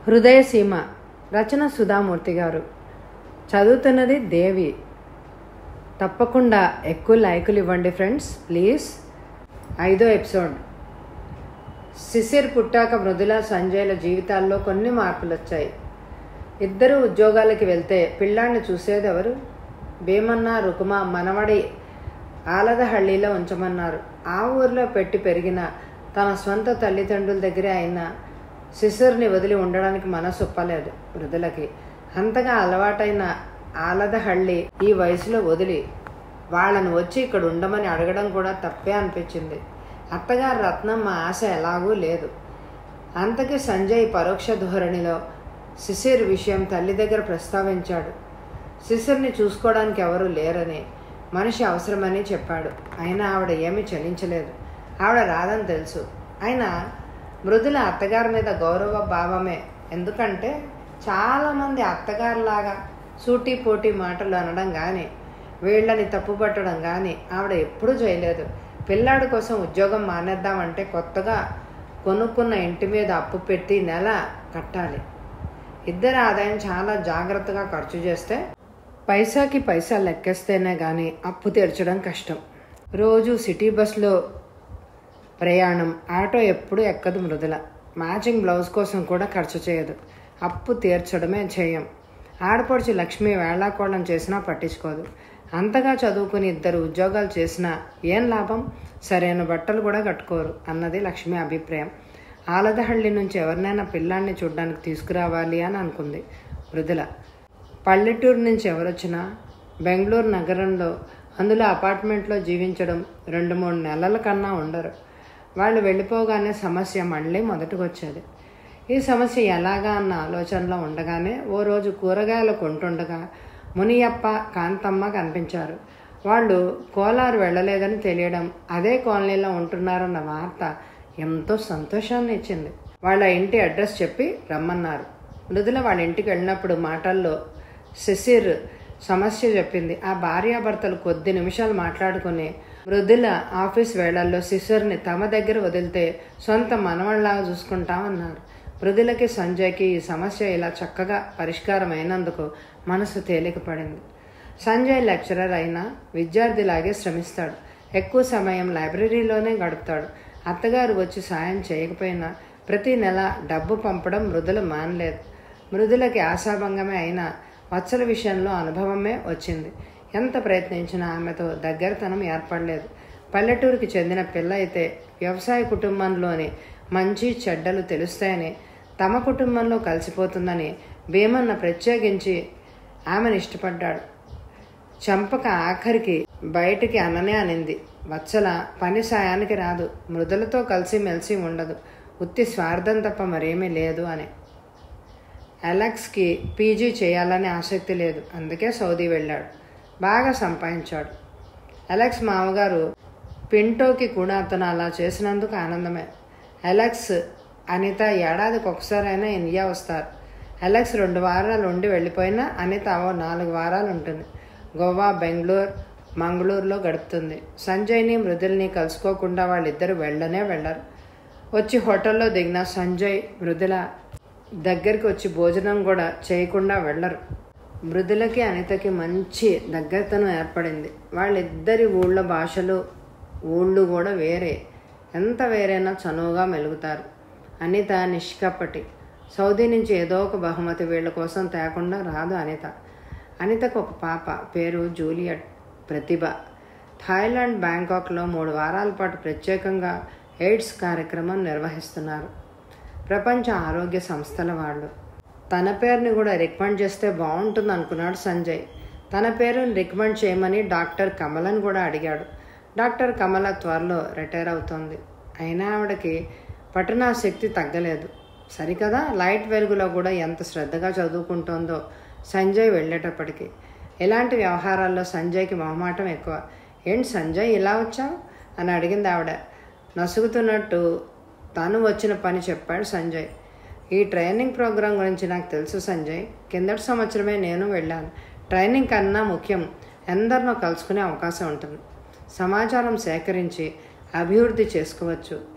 హృదయసీమ రచన సుధామూర్తి గారు చదువుతున్నది దేవి తప్పకుండా ఎక్కువ లైకులు ఇవ్వండి ఫ్రెండ్స్ ప్లీజ్ ఐదో ఎపిసోడ్ శిశిర్ పుట్టాక మృదుల సంజయ్ల జీవితాల్లో కొన్ని మార్పులు వచ్చాయి ఇద్దరు ఉద్యోగాలకి వెళ్తే పిల్లాన్ని చూసేది ఎవరు భీమన్న రుకుమ మనవడి ఆలదహಳ್ಳಿలో ఉంచమన్నారు ఆ ఊర్లో పెట్టి పెరిగిన తన స్వంత తల్లిదండ్రుల దగ్గరే అయిన శిశుర్ని వదిలి ఉండడానికి మనసు ఒప్పలేదు మృదులకి అంతగా అలవాటైన ఆలదహಳ್ಳಿ ఈ వయసులో వదిలి వాళ్ళని వచ్చి ఇక్కడ ఉండమని అడగడం కూడా తప్పే అనిపించింది అత్తగారు రత్నమ్మ ఆశ ఎలాగూ లేదు అంతకి సంజయ్ పరోక్ష ధోరణిలో శిశిర్ విషయం తల్లి దగ్గర ప్రస్తావించాడు శిశిర్ని చూసుకోవడానికి ఎవరూ లేరని మనిషి అవసరమని చెప్పాడు అయినా ఆవిడ ఏమీ చలించలేదు ఆవిడ రాదని తెలుసు అయినా మృదుల అత్తగారి మీద గౌరవ భావమే ఎందుకంటే చాలామంది అత్తగారిలాగా సూటి పోటీ మాటలు అనడం కానీ వీళ్ళని తప్పుపట్టడం కానీ ఆవిడ ఎప్పుడూ చేయలేదు పిల్లాడి కోసం ఉద్యోగం మానేద్దామంటే కొత్తగా కొనుక్కున్న ఇంటి మీద అప్పు పెట్టి నెల కట్టాలి ఇద్దరి ఆదాయం చాలా జాగ్రత్తగా ఖర్చు చేస్తే పైసాకి పైసా లెక్కేస్తేనే కానీ అప్పు తీర్చడం కష్టం రోజు సిటీ బస్లో ప్రయాణం ఆటో ఎప్పుడు ఎక్కదు మృదుల మ్యాచింగ్ బ్లౌజ్ కోసం కూడా ఖర్చు చేయదు అప్పు తీర్చడమే చేయం ఆడపడుచు లక్ష్మి వేళాకోళం చేసినా పట్టించుకోదు అంతగా చదువుకుని ఇద్దరు ఉద్యోగాలు చేసినా ఏం లాభం సరైన బట్టలు కూడా కట్టుకోరు అన్నది లక్ష్మి అభిప్రాయం ఆలదహಳ್ಳಿ నుంచి ఎవరినైనా పిల్లాన్ని చూడ్డానికి తీసుకురావాలి అని అనుకుంది మృదుల పల్లెటూరు నుంచి ఎవరొచ్చినా బెంగళూరు నగరంలో అందులో అపార్ట్మెంట్లో జీవించడం రెండు మూడు నెలల కన్నా ఉండరు వాళ్ళు వెళ్ళిపోగానే సమస్య మళ్ళీ మొదటికొచ్చేది ఈ సమస్య ఎలాగా అన్న ఆలోచనలో ఉండగానే ఓ రోజు కూరగాయలు కొంటుండగా మునియప్ప కాంతమ్మ కనిపించారు వాళ్ళు కోలారు వెళ్ళలేదని తెలియడం అదే కాలనీలో ఉంటున్నారన్న వార్త ఎంతో సంతోషాన్ని ఇచ్చింది వాళ్ళ ఇంటి అడ్రస్ చెప్పి రమ్మన్నారు మృదుల వాళ్ళ ఇంటికి వెళ్ళినప్పుడు మాటల్లో శశిర్ సమస్య చెప్పింది ఆ భార్యాభర్తలు కొద్ది నిమిషాలు మాట్లాడుకుని మృదుల ఆఫీస్ వేళల్లో శిశుర్ని తమ దగ్గర వదిలితే సొంత మనవళ్ళలాగా చూసుకుంటామన్నారు మృదులకి సంజయ్కి ఈ సమస్య ఇలా చక్కగా పరిష్కారం అయినందుకు మనసు తేలికపడింది సంజయ్ లెక్చరర్ అయినా విద్యార్థిలాగే శ్రమిస్తాడు ఎక్కువ సమయం లైబ్రరీలోనే గడుపుతాడు అత్తగారు వచ్చి సాయం చేయకపోయినా ప్రతి నెల డబ్బు పంపడం మృదుల మానలేదు మృదులకి ఆశాభంగమే అయినా వత్సల విషయంలో అనుభవమే వచ్చింది ఎంత ప్రయత్నించినా ఆమెతో దగ్గరతనం ఏర్పడలేదు పల్లెటూరుకి చెందిన పిల్ల అయితే వ్యవసాయ కుటుంబంలోని మంచి చెడ్డలు తెలుస్తాయని తమ కుటుంబంలో కలిసిపోతుందని భీమన్న ప్రత్యేకించి ఆమెను ఇష్టపడ్డాడు చంపక ఆఖరికి బయటికి అననే అనింది వత్సల పని సాయానికి రాదు మృదులతో కలిసి మెలిసి ఉండదు ఉత్తి స్వార్థం తప్ప మరేమీ లేదు అని అలెక్స్కి పీజీ చేయాలని ఆసక్తి లేదు అందుకే సౌదీ వెళ్ళాడు బాగా సంపాదించాడు అలెక్స్ మామగారు పింటోకి కూడా అతను అలా చేసినందుకు ఆనందమే అలెక్స్ అనిత ఏడాదికి ఒకసారైనా ఇండియా వస్తారు అలెక్స్ రెండు వారాలు ఉండి వెళ్ళిపోయినా అనిత ఓ నాలుగు వారాలు ఉంటుంది గోవా బెంగళూరు మంగళూరులో గడుపుతుంది సంజయ్ని మృదుల్ని కలుసుకోకుండా వాళ్ళిద్దరు వెళ్ళనే వెళ్ళరు వచ్చి హోటల్లో దిగిన సంజయ్ మృదుల దగ్గరికి వచ్చి భోజనం కూడా చేయకుండా వెళ్ళరు మృదులకి అనితకి మంచి దగ్గరతనం ఏర్పడింది వాళ్ళిద్దరి ఊళ్ళో భాషలు ఊళ్ళు కూడా వేరే ఎంత వేరైనా చనువుగా మెలుగుతారు అనిత నిష్కప్పటి సౌదీ నుంచి ఏదో ఒక బహుమతి వీళ్ళ కోసం తేకుండా రాదు అనిత అనితకు ఒక పాప పేరు జూలియట్ ప్రతిభ థాయిలాండ్ బ్యాంకాక్లో మూడు వారాల పాటు ప్రత్యేకంగా ఎయిడ్స్ కార్యక్రమం నిర్వహిస్తున్నారు ప్రపంచ ఆరోగ్య సంస్థల వాళ్ళు తన పేరుని కూడా రికమెండ్ చేస్తే బాగుంటుంది అనుకున్నాడు సంజయ్ తన పేరుని రికమెండ్ చేయమని డాక్టర్ కమలను కూడా అడిగాడు డాక్టర్ కమల త్వరలో రిటైర్ అవుతోంది అయినా ఆవిడకి పఠనాశక్తి తగ్గలేదు సరికదా లైట్ వెలుగులో కూడా ఎంత శ్రద్ధగా చదువుకుంటోందో సంజయ్ వెళ్ళేటప్పటికి ఇలాంటి వ్యవహారాల్లో సంజయ్కి మొహమాటం ఎక్కువ ఏంటి సంజయ్ ఇలా వచ్చావు అని అడిగింది ఆవిడ నసుగుతున్నట్టు తను వచ్చిన పని చెప్పాడు సంజయ్ ఈ ట్రైనింగ్ ప్రోగ్రాం గురించి నాకు తెలుసు సంజయ్ కిందటి సంవత్సరమే నేను వెళ్ళాను ట్రైనింగ్ కన్నా ముఖ్యం ఎందరినో కలుసుకునే అవకాశం ఉంటుంది సమాచారం సేకరించి అభివృద్ధి చేసుకోవచ్చు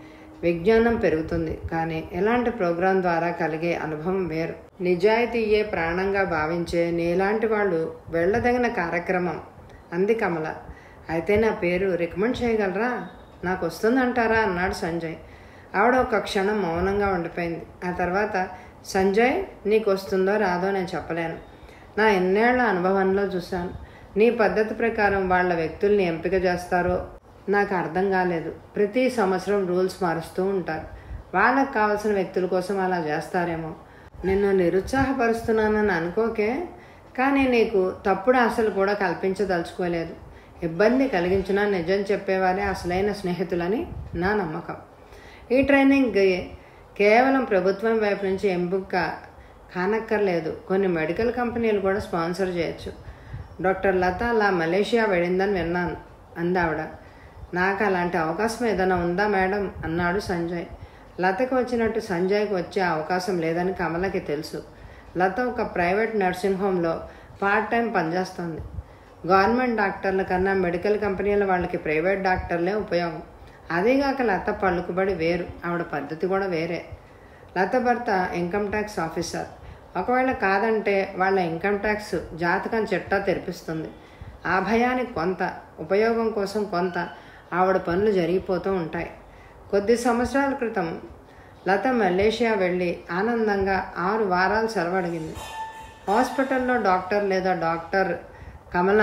విజ్ఞానం పెరుగుతుంది కానీ ఇలాంటి ప్రోగ్రాం ద్వారా కలిగే అనుభవం వేరు నిజాయితీయే ప్రాణంగా భావించే నీలాంటి వాళ్ళు వెళ్ళదగిన కార్యక్రమం అంది కమల అయితే నా పేరు రికమెండ్ చేయగలరా నాకు వస్తుందంటారా అన్నాడు సంజయ్ ఆవిడ ఒక క్షణం మౌనంగా ఉండిపోయింది ఆ తర్వాత సంజయ్ నీకు వస్తుందో రాదో నేను చెప్పలేను నా ఎన్నేళ్ల అనుభవంలో చూశాను నీ పద్ధతి ప్రకారం వాళ్ళ వ్యక్తుల్ని ఎంపిక చేస్తారో నాకు అర్థం కాలేదు ప్రతి సంవత్సరం రూల్స్ మారుస్తూ ఉంటారు వాళ్ళకు కావాల్సిన వ్యక్తుల కోసం అలా చేస్తారేమో నిన్ను నిరుత్సాహపరుస్తున్నానని అనుకోకే కానీ నీకు తప్పుడు ఆశలు కూడా కల్పించదలుచుకోలేదు ఇబ్బంది కలిగించినా నిజం చెప్పేవారే అసలైన స్నేహితులని నా నమ్మకం ఈ ట్రైనింగ్ కేవలం ప్రభుత్వం వైపు నుంచి ఎంపిక కానక్కర్లేదు కొన్ని మెడికల్ కంపెనీలు కూడా స్పాన్సర్ చేయొచ్చు డాక్టర్ లత అలా మలేషియా వెళ్ళిందని విన్నాను అందావిడ నాకు అలాంటి అవకాశం ఏదైనా ఉందా మేడం అన్నాడు సంజయ్ లతకు వచ్చినట్టు సంజయ్కి వచ్చే అవకాశం లేదని కమలకి తెలుసు లత ఒక ప్రైవేట్ నర్సింగ్ హోమ్లో పార్ట్ టైం పనిచేస్తుంది గవర్నమెంట్ డాక్టర్ల కన్నా మెడికల్ కంపెనీల వాళ్ళకి ప్రైవేట్ డాక్టర్లే ఉపయోగం అదేగాక లత పలుకుబడి వేరు ఆవిడ పద్ధతి కూడా వేరే లత భర్త ఇన్కమ్ ట్యాక్స్ ఆఫీసర్ ఒకవేళ కాదంటే వాళ్ళ ఇన్కమ్ ట్యాక్స్ జాతకం చిట్టా తెరిపిస్తుంది ఆ భయానికి కొంత ఉపయోగం కోసం కొంత ఆవిడ పనులు జరిగిపోతూ ఉంటాయి కొద్ది సంవత్సరాల క్రితం లత మలేషియా వెళ్ళి ఆనందంగా ఆరు వారాలు సెలవు అడిగింది హాస్పిటల్లో డాక్టర్ లేదా డాక్టర్ కమల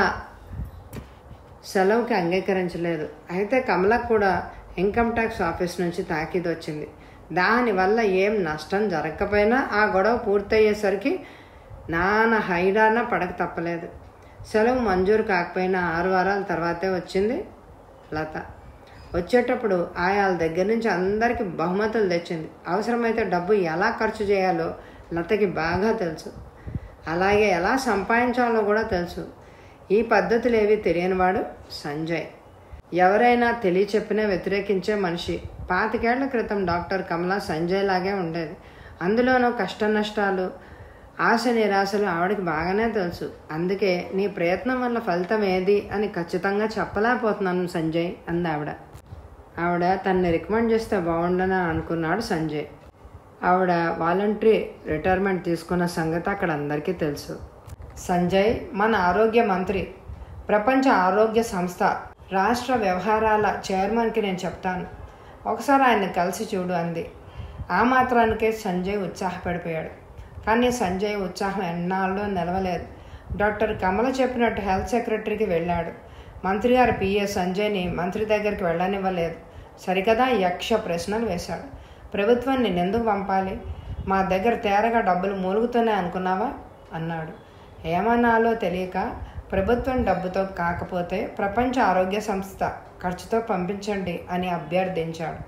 సెలవుకి అంగీకరించలేదు అయితే కమలకు కూడా ఇన్కమ్ ట్యాక్స్ ఆఫీస్ నుంచి తాకీదు వచ్చింది దానివల్ల ఏం నష్టం జరగకపోయినా ఆ గొడవ పూర్తయ్యేసరికి నాన్న హైరాణ పడక తప్పలేదు సెలవు మంజూరు కాకపోయినా ఆరు వారాల తర్వాతే వచ్చింది లత వచ్చేటప్పుడు ఆయాల దగ్గర నుంచి అందరికీ బహుమతులు తెచ్చింది అవసరమైతే డబ్బు ఎలా ఖర్చు చేయాలో లతకి బాగా తెలుసు అలాగే ఎలా సంపాదించాలో కూడా తెలుసు ఈ పద్ధతులు ఏవి తెలియనివాడు సంజయ్ ఎవరైనా తెలియ చెప్పినా వ్యతిరేకించే మనిషి పాతికేళ్ల క్రితం డాక్టర్ కమల సంజయ్ లాగే ఉండేది అందులోనూ కష్ట నష్టాలు ఆశ నిరాశలు ఆవిడకి బాగానే తెలుసు అందుకే నీ ప్రయత్నం వల్ల ఫలితం ఏది అని ఖచ్చితంగా చెప్పలేకపోతున్నాను సంజయ్ అంది ఆవిడ ఆవిడ తనని రికమెండ్ చేస్తే బాగుండని అనుకున్నాడు సంజయ్ ఆవిడ వాలంటరీ రిటైర్మెంట్ తీసుకున్న సంగతి అక్కడ అందరికీ తెలుసు సంజయ్ మన ఆరోగ్య మంత్రి ప్రపంచ ఆరోగ్య సంస్థ రాష్ట్ర వ్యవహారాల చైర్మన్కి నేను చెప్తాను ఒకసారి ఆయన కలిసి చూడు అంది ఆ మాత్రానికే సంజయ్ ఉత్సాహపడిపోయాడు కానీ సంజయ్ ఉత్సాహం ఎన్నాళ్ళలో నిలవలేదు డాక్టర్ కమల చెప్పినట్టు హెల్త్ సెక్రటరీకి వెళ్ళాడు మంత్రి గారు పిఏ సంజయ్ని మంత్రి దగ్గరికి వెళ్ళనివ్వలేదు సరికదా యక్ష ప్రశ్నలు వేశాడు ప్రభుత్వం నిన్నెందుకు పంపాలి మా దగ్గర తేరగా డబ్బులు మూలుగుతున్నాయి అనుకున్నావా అన్నాడు ఏమన్నాలో తెలియక ప్రభుత్వం డబ్బుతో కాకపోతే ప్రపంచ ఆరోగ్య సంస్థ ఖర్చుతో పంపించండి అని అభ్యర్థించాడు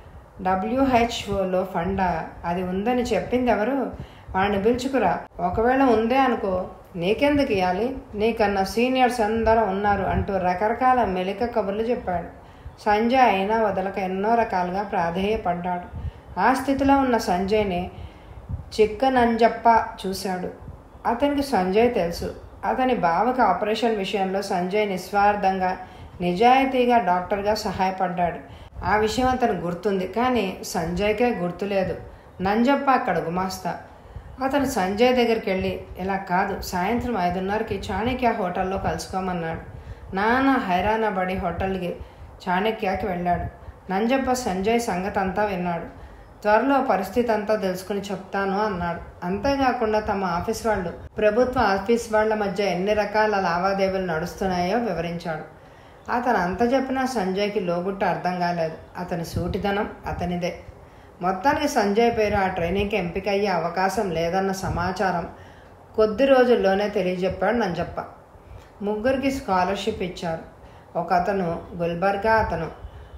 డబ్ల్యూహెచ్ఓలో ఫండ్ అది ఉందని చెప్పింది ఎవరు వాడిని పిలుచుకురా ఒకవేళ ఉందే అనుకో నీకెందుకు ఇవ్వాలి నీకన్నా సీనియర్స్ అందరూ ఉన్నారు అంటూ రకరకాల మెలిక కబుర్లు చెప్పాడు సంజయ్ అయినా వదలక ఎన్నో రకాలుగా ప్రాధేయపడ్డాడు ఆ స్థితిలో ఉన్న సంజయ్ని చిక్కనంజప్ప చూశాడు అతనికి సంజయ్ తెలుసు అతని బావకి ఆపరేషన్ విషయంలో సంజయ్ నిస్వార్థంగా నిజాయితీగా డాక్టర్గా సహాయపడ్డాడు ఆ విషయం అతను గుర్తుంది కానీ సంజయ్కే గుర్తులేదు నంజప్ప అక్కడ గుమాస్తా అతను సంజయ్ దగ్గరికి వెళ్ళి ఇలా కాదు సాయంత్రం ఐదున్నరకి చాణక్య హోటల్లో కలుసుకోమన్నాడు నాన్న హైరానాబడి హోటల్కి చాణక్యకి వెళ్ళాడు నంజప్ప సంజయ్ సంగతి అంతా విన్నాడు త్వరలో పరిస్థితి అంతా తెలుసుకుని చెప్తాను అన్నాడు అంతేకాకుండా తమ ఆఫీస్ వాళ్ళు ప్రభుత్వ ఆఫీస్ వాళ్ళ మధ్య ఎన్ని రకాల లావాదేవీలు నడుస్తున్నాయో వివరించాడు అతను అంత చెప్పినా సంజయ్కి లోగుట్ట అర్థం కాలేదు అతని సూటిదనం అతనిదే మొత్తానికి సంజయ్ పేరు ఆ ట్రైనింగ్కి ఎంపిక అయ్యే అవకాశం లేదన్న సమాచారం కొద్ది రోజుల్లోనే తెలియజెప్పాడు నంజప్ప ముగ్గురికి స్కాలర్షిప్ ఇచ్చారు ఒక అతను గుల్బర్గా అతను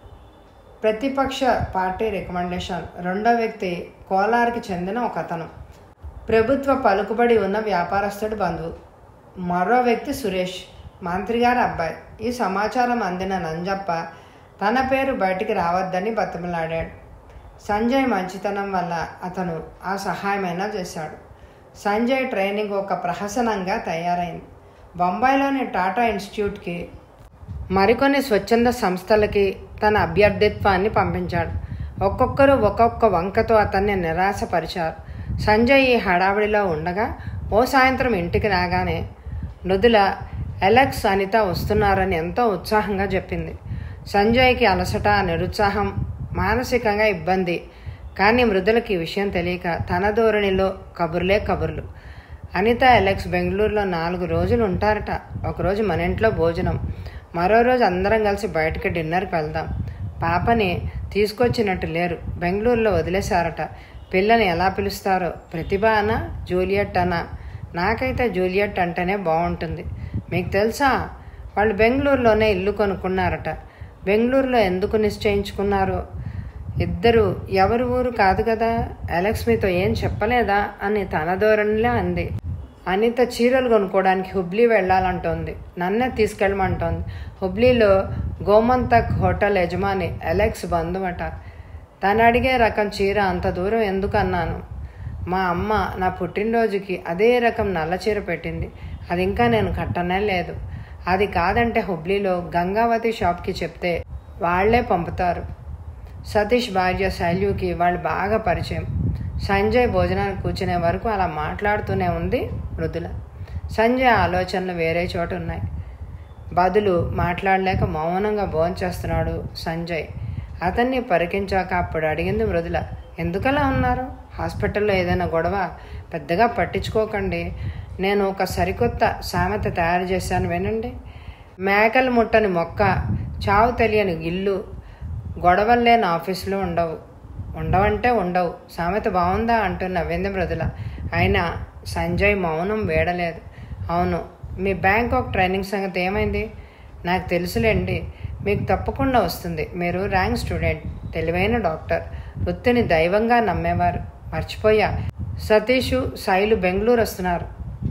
ప్రతిపక్ష పార్టీ రికమెండేషన్ రెండో వ్యక్తి కోలార్కి చెందిన ఒక అతను ప్రభుత్వ పలుకుబడి ఉన్న వ్యాపారస్తుడి బంధువు మరో వ్యక్తి సురేష్ మంత్రి గారి అబ్బాయి ఈ సమాచారం అందిన నంజప్ప తన పేరు బయటికి రావద్దని బతిమలాడాడు సంజయ్ మంచితనం వల్ల అతను ఆ సహాయమైనా చేశాడు సంజయ్ ట్రైనింగ్ ఒక ప్రహసనంగా తయారైంది బొంబాయిలోని టాటా ఇన్స్టిట్యూట్కి మరికొన్ని స్వచ్ఛంద సంస్థలకి తన అభ్యర్థిత్వాన్ని పంపించాడు ఒక్కొక్కరు ఒక్కొక్క వంకతో అతన్ని నిరాశపరిచారు సంజయ్ ఈ హడావిడిలో ఉండగా ఓ సాయంత్రం ఇంటికి రాగానే మృదుల ఎలెక్స్ అనిత వస్తున్నారని ఎంతో ఉత్సాహంగా చెప్పింది సంజయ్కి అలసట నిరుత్సాహం మానసికంగా ఇబ్బంది కానీ మృదులకి ఈ విషయం తెలియక తన ధోరణిలో కబుర్లే కబుర్లు అనిత ఎలెక్స్ బెంగళూరులో నాలుగు రోజులు ఉంటారట ఒకరోజు మన ఇంట్లో భోజనం మరో రోజు అందరం కలిసి బయటకి డిన్నర్కి వెళ్దాం పాపని తీసుకొచ్చినట్టు లేరు బెంగళూరులో వదిలేశారట పిల్లని ఎలా పిలుస్తారో ప్రతిభ అనా జూలియట్ అనా నాకైతే జూలియట్ అంటేనే బాగుంటుంది మీకు తెలుసా వాళ్ళు బెంగళూరులోనే ఇల్లు కొనుక్కున్నారట బెంగళూరులో ఎందుకు నిశ్చయించుకున్నారో ఇద్దరు ఎవరి ఊరు కాదు కదా అలెక్స్ మీతో ఏం చెప్పలేదా అని తన ధోరణిలో అంది అనిత చీరలు కొనుక్కోవడానికి హుబ్లీ వెళ్ళాలంటోంది నన్నే తీసుకెళ్ళమంటోంది హుబ్లీలో గోమంతక్ హోటల్ యజమాని అలెక్స్ బంధువట తను అడిగే రకం చీర అంత దూరం ఎందుకు అన్నాను మా అమ్మ నా పుట్టినరోజుకి అదే రకం నల్ల చీర పెట్టింది అది ఇంకా నేను కట్టనే లేదు అది కాదంటే హుబ్లీలో గంగావతి షాప్కి చెప్తే వాళ్లే పంపుతారు సతీష్ భార్య శైల్యుకి వాళ్ళు బాగా పరిచయం సంజయ్ భోజనానికి కూర్చునే వరకు అలా మాట్లాడుతూనే ఉంది మృదుల సంజయ్ ఆలోచనలు వేరే చోట ఉన్నాయి బదులు మాట్లాడలేక మౌనంగా భోంచేస్తున్నాడు సంజయ్ అతన్ని పరికించాక అప్పుడు అడిగింది మృదుల ఎందుకలా ఉన్నారు హాస్పిటల్లో ఏదైనా గొడవ పెద్దగా పట్టించుకోకండి నేను ఒక సరికొత్త సామెత తయారు చేశాను వినండి మేకలు ముట్టని మొక్క చావు తెలియని ఇల్లు గొడవలు లేని ఆఫీసులో ఉండవు ఉండవంటే ఉండవు సామెత బాగుందా అంటూ నవ్వింది మృదుల అయినా సంజయ్ మౌనం వేడలేదు అవును మీ బ్యాంకాక్ ట్రైనింగ్ సంగతి ఏమైంది నాకు తెలుసులేండి మీకు తప్పకుండా వస్తుంది మీరు ర్యాంక్ స్టూడెంట్ తెలివైన డాక్టర్ వృత్తిని దైవంగా నమ్మేవారు మర్చిపోయా సతీషు శైలు బెంగళూరు వస్తున్నారు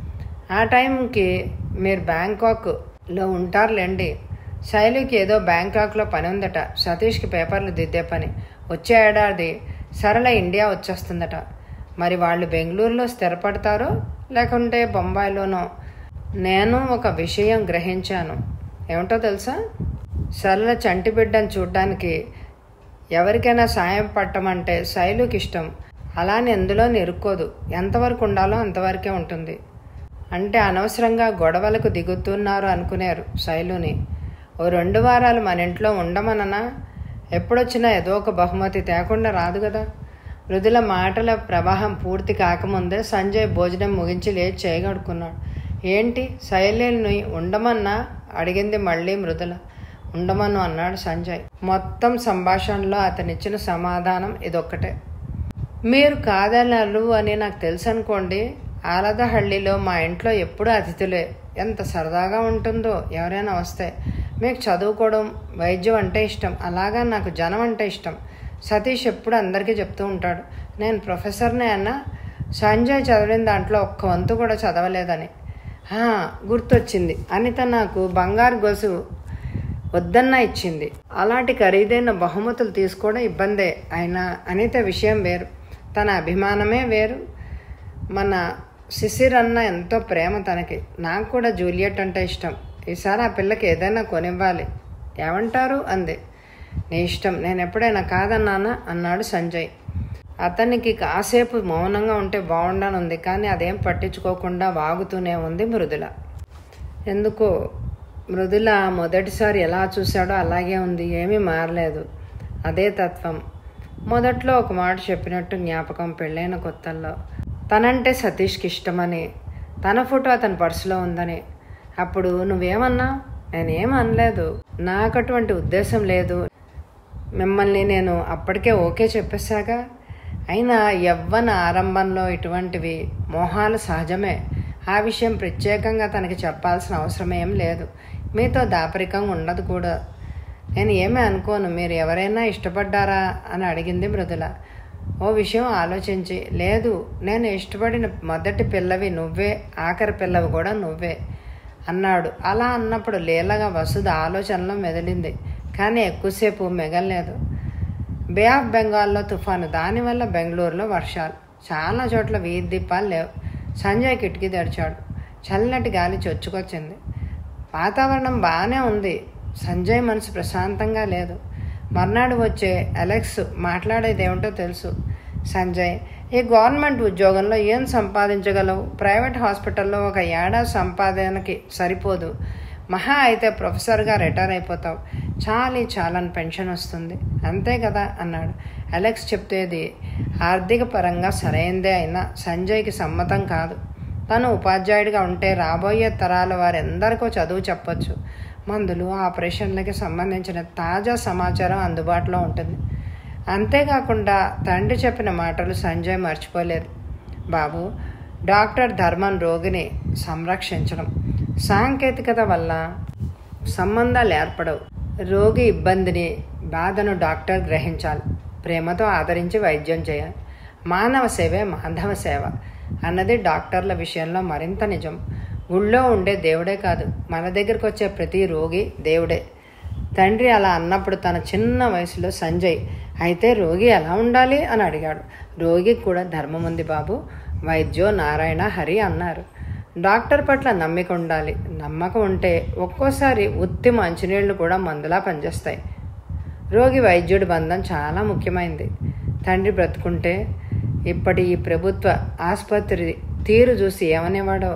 ఆ టైంకి మీరు బ్యాంకాక్లో ఉంటారులేండి శైలికి ఏదో బ్యాంకాక్లో పని ఉందట సతీష్కి పేపర్లు దిద్దే పని వచ్చే ఏడాది సరళ ఇండియా వచ్చేస్తుందట మరి వాళ్ళు బెంగళూరులో స్థిరపడతారో లేకుంటే బొంబాయిలోనో నేను ఒక విషయం గ్రహించాను ఏమిటో తెలుసా సరళ చంటి బిడ్డను చూడ్డానికి ఎవరికైనా సాయం పట్టమంటే శైలుకి ఇష్టం అలానే ఎందులో నిరుక్కోదు ఎంతవరకు ఉండాలో అంతవరకే ఉంటుంది అంటే అనవసరంగా గొడవలకు దిగుతున్నారు అనుకునేరు శైలుని ఓ రెండు వారాలు మన ఇంట్లో ఉండమననా ఎప్పుడొచ్చినా ఏదో ఒక బహుమతి తేకుండా రాదు కదా మృదుల మాటల ప్రవాహం పూర్తి కాకముందే సంజయ్ భోజనం ముగించి లేచి చేయగడుకున్నాడు ఏంటి శైలిని ఉండమన్నా అడిగింది మళ్ళీ మృదుల ఉండమను అన్నాడు సంజయ్ మొత్తం సంభాషణలో అతనిచ్చిన సమాధానం ఇదొక్కటే మీరు కాదనరు అని నాకు తెలుసు అనుకోండి ఆలదహಳ್ಳಿలో మా ఇంట్లో ఎప్పుడూ అతిథులే ఎంత సరదాగా ఉంటుందో ఎవరైనా వస్తే మీకు చదువుకోవడం వైద్యం అంటే ఇష్టం అలాగా నాకు జనం అంటే ఇష్టం సతీష్ ఎప్పుడు అందరికీ చెప్తూ ఉంటాడు నేను ప్రొఫెసర్నే అన్న సంజయ్ చదివిన దాంట్లో ఒక్క వంతు కూడా చదవలేదని "హా, గుర్తొచ్చింది అనిత నాకు బంగారు గొలుసు వద్దన్నా ఇచ్చింది అలాంటి ఖరీదైన బహుమతులు తీసుకోవడం ఇబ్బందే అయినా అనిత విషయం వేరు తన అభిమానమే వేరు మన శిశిర్ అన్న ఎంతో ప్రేమ తనకి నాకు కూడా జూలియట్ అంటే ఇష్టం ఈసారి ఆ పిల్లకి ఏదైనా కొనివ్వాలి ఏమంటారు అంది నీ ఇష్టం నేను ఎప్పుడైనా కాదన్నానా అన్నాడు సంజయ్ అతనికి కాసేపు మౌనంగా ఉంటే బాగుండనుంది కానీ అదేం పట్టించుకోకుండా వాగుతూనే ఉంది మృదుల ఎందుకో మృదుల మొదటిసారి ఎలా చూశాడో అలాగే ఉంది ఏమీ మారలేదు అదే తత్వం మొదట్లో ఒక మాట చెప్పినట్టు జ్ఞాపకం పెళ్ళైన కొత్తల్లో తనంటే సతీష్కి ఇష్టమని తన ఫోటో అతని పర్సులో ఉందని అప్పుడు నువ్వేమన్నా నేనేం అనలేదు నాకు అటువంటి ఉద్దేశం లేదు మిమ్మల్ని నేను అప్పటికే ఓకే చెప్పేశాగా అయినా యవ్వన ఆరంభంలో ఇటువంటివి మోహాలు సహజమే ఆ విషయం ప్రత్యేకంగా తనకి చెప్పాల్సిన అవసరం ఏం లేదు మీతో దాపరికంగా ఉండదు కూడా నేను ఏమీ అనుకోను మీరు ఎవరైనా ఇష్టపడ్డారా అని అడిగింది మృదుల ఓ విషయం ఆలోచించి లేదు నేను ఇష్టపడిన మొదటి పిల్లవి నువ్వే ఆఖరి పిల్లవి కూడా నువ్వే అన్నాడు అలా అన్నప్పుడు లీలగా వసుధ ఆలోచనలో మెదిలింది కానీ ఎక్కువసేపు మిగలలేదు బే ఆఫ్ బెంగాల్లో తుఫాను దానివల్ల బెంగళూరులో వర్షాలు చాలా చోట్ల వీధి దీపాలు లేవు సంజయ్ కిటికీ తెరిచాడు చల్లటి గాలి చొచ్చుకొచ్చింది వాతావరణం బాగానే ఉంది సంజయ్ మనసు ప్రశాంతంగా లేదు మర్నాడు వచ్చే అలెక్స్ మాట్లాడేదేమిటో తెలుసు సంజయ్ ఈ గవర్నమెంట్ ఉద్యోగంలో ఏం సంపాదించగలవు ప్రైవేట్ హాస్పిటల్లో ఒక ఏడాది సంపాదనకి సరిపోదు మహా అయితే ప్రొఫెసర్గా రిటైర్ అయిపోతావు చాలీ చాలని పెన్షన్ వస్తుంది అంతే కదా అన్నాడు అలెక్స్ చెప్పేది ఆర్థిక పరంగా సరైందే అయినా సంజయ్కి సమ్మతం కాదు తను ఉపాధ్యాయుడిగా ఉంటే రాబోయే తరాల వారెందరికో చదువు చెప్పొచ్చు మందులు ఆపరేషన్లకి సంబంధించిన తాజా సమాచారం అందుబాటులో ఉంటుంది అంతేకాకుండా తండ్రి చెప్పిన మాటలు సంజయ్ మర్చిపోలేదు బాబు డాక్టర్ ధర్మన్ రోగిని సంరక్షించడం సాంకేతికత వల్ల సంబంధాలు ఏర్పడవు రోగి ఇబ్బందిని బాధను డాక్టర్ గ్రహించాలి ప్రేమతో ఆదరించి వైద్యం చేయాలి మానవ సేవే మాధవ సేవ అన్నది డాక్టర్ల విషయంలో మరింత నిజం గుళ్ళో ఉండే దేవుడే కాదు మన దగ్గరకు వచ్చే ప్రతి రోగి దేవుడే తండ్రి అలా అన్నప్పుడు తన చిన్న వయసులో సంజయ్ అయితే రోగి ఎలా ఉండాలి అని అడిగాడు రోగికి కూడా ధర్మం ఉంది బాబు వైద్యో నారాయణ హరి అన్నారు డాక్టర్ పట్ల నమ్మిక ఉండాలి నమ్మకం ఉంటే ఒక్కోసారి ఉత్తి మంచినీళ్లు కూడా మందులా పనిచేస్తాయి రోగి వైద్యుడి బంధం చాలా ముఖ్యమైంది తండ్రి బ్రతుకుంటే ఇప్పటి ఈ ప్రభుత్వ ఆసుపత్రి తీరు చూసి ఏమనేవాడో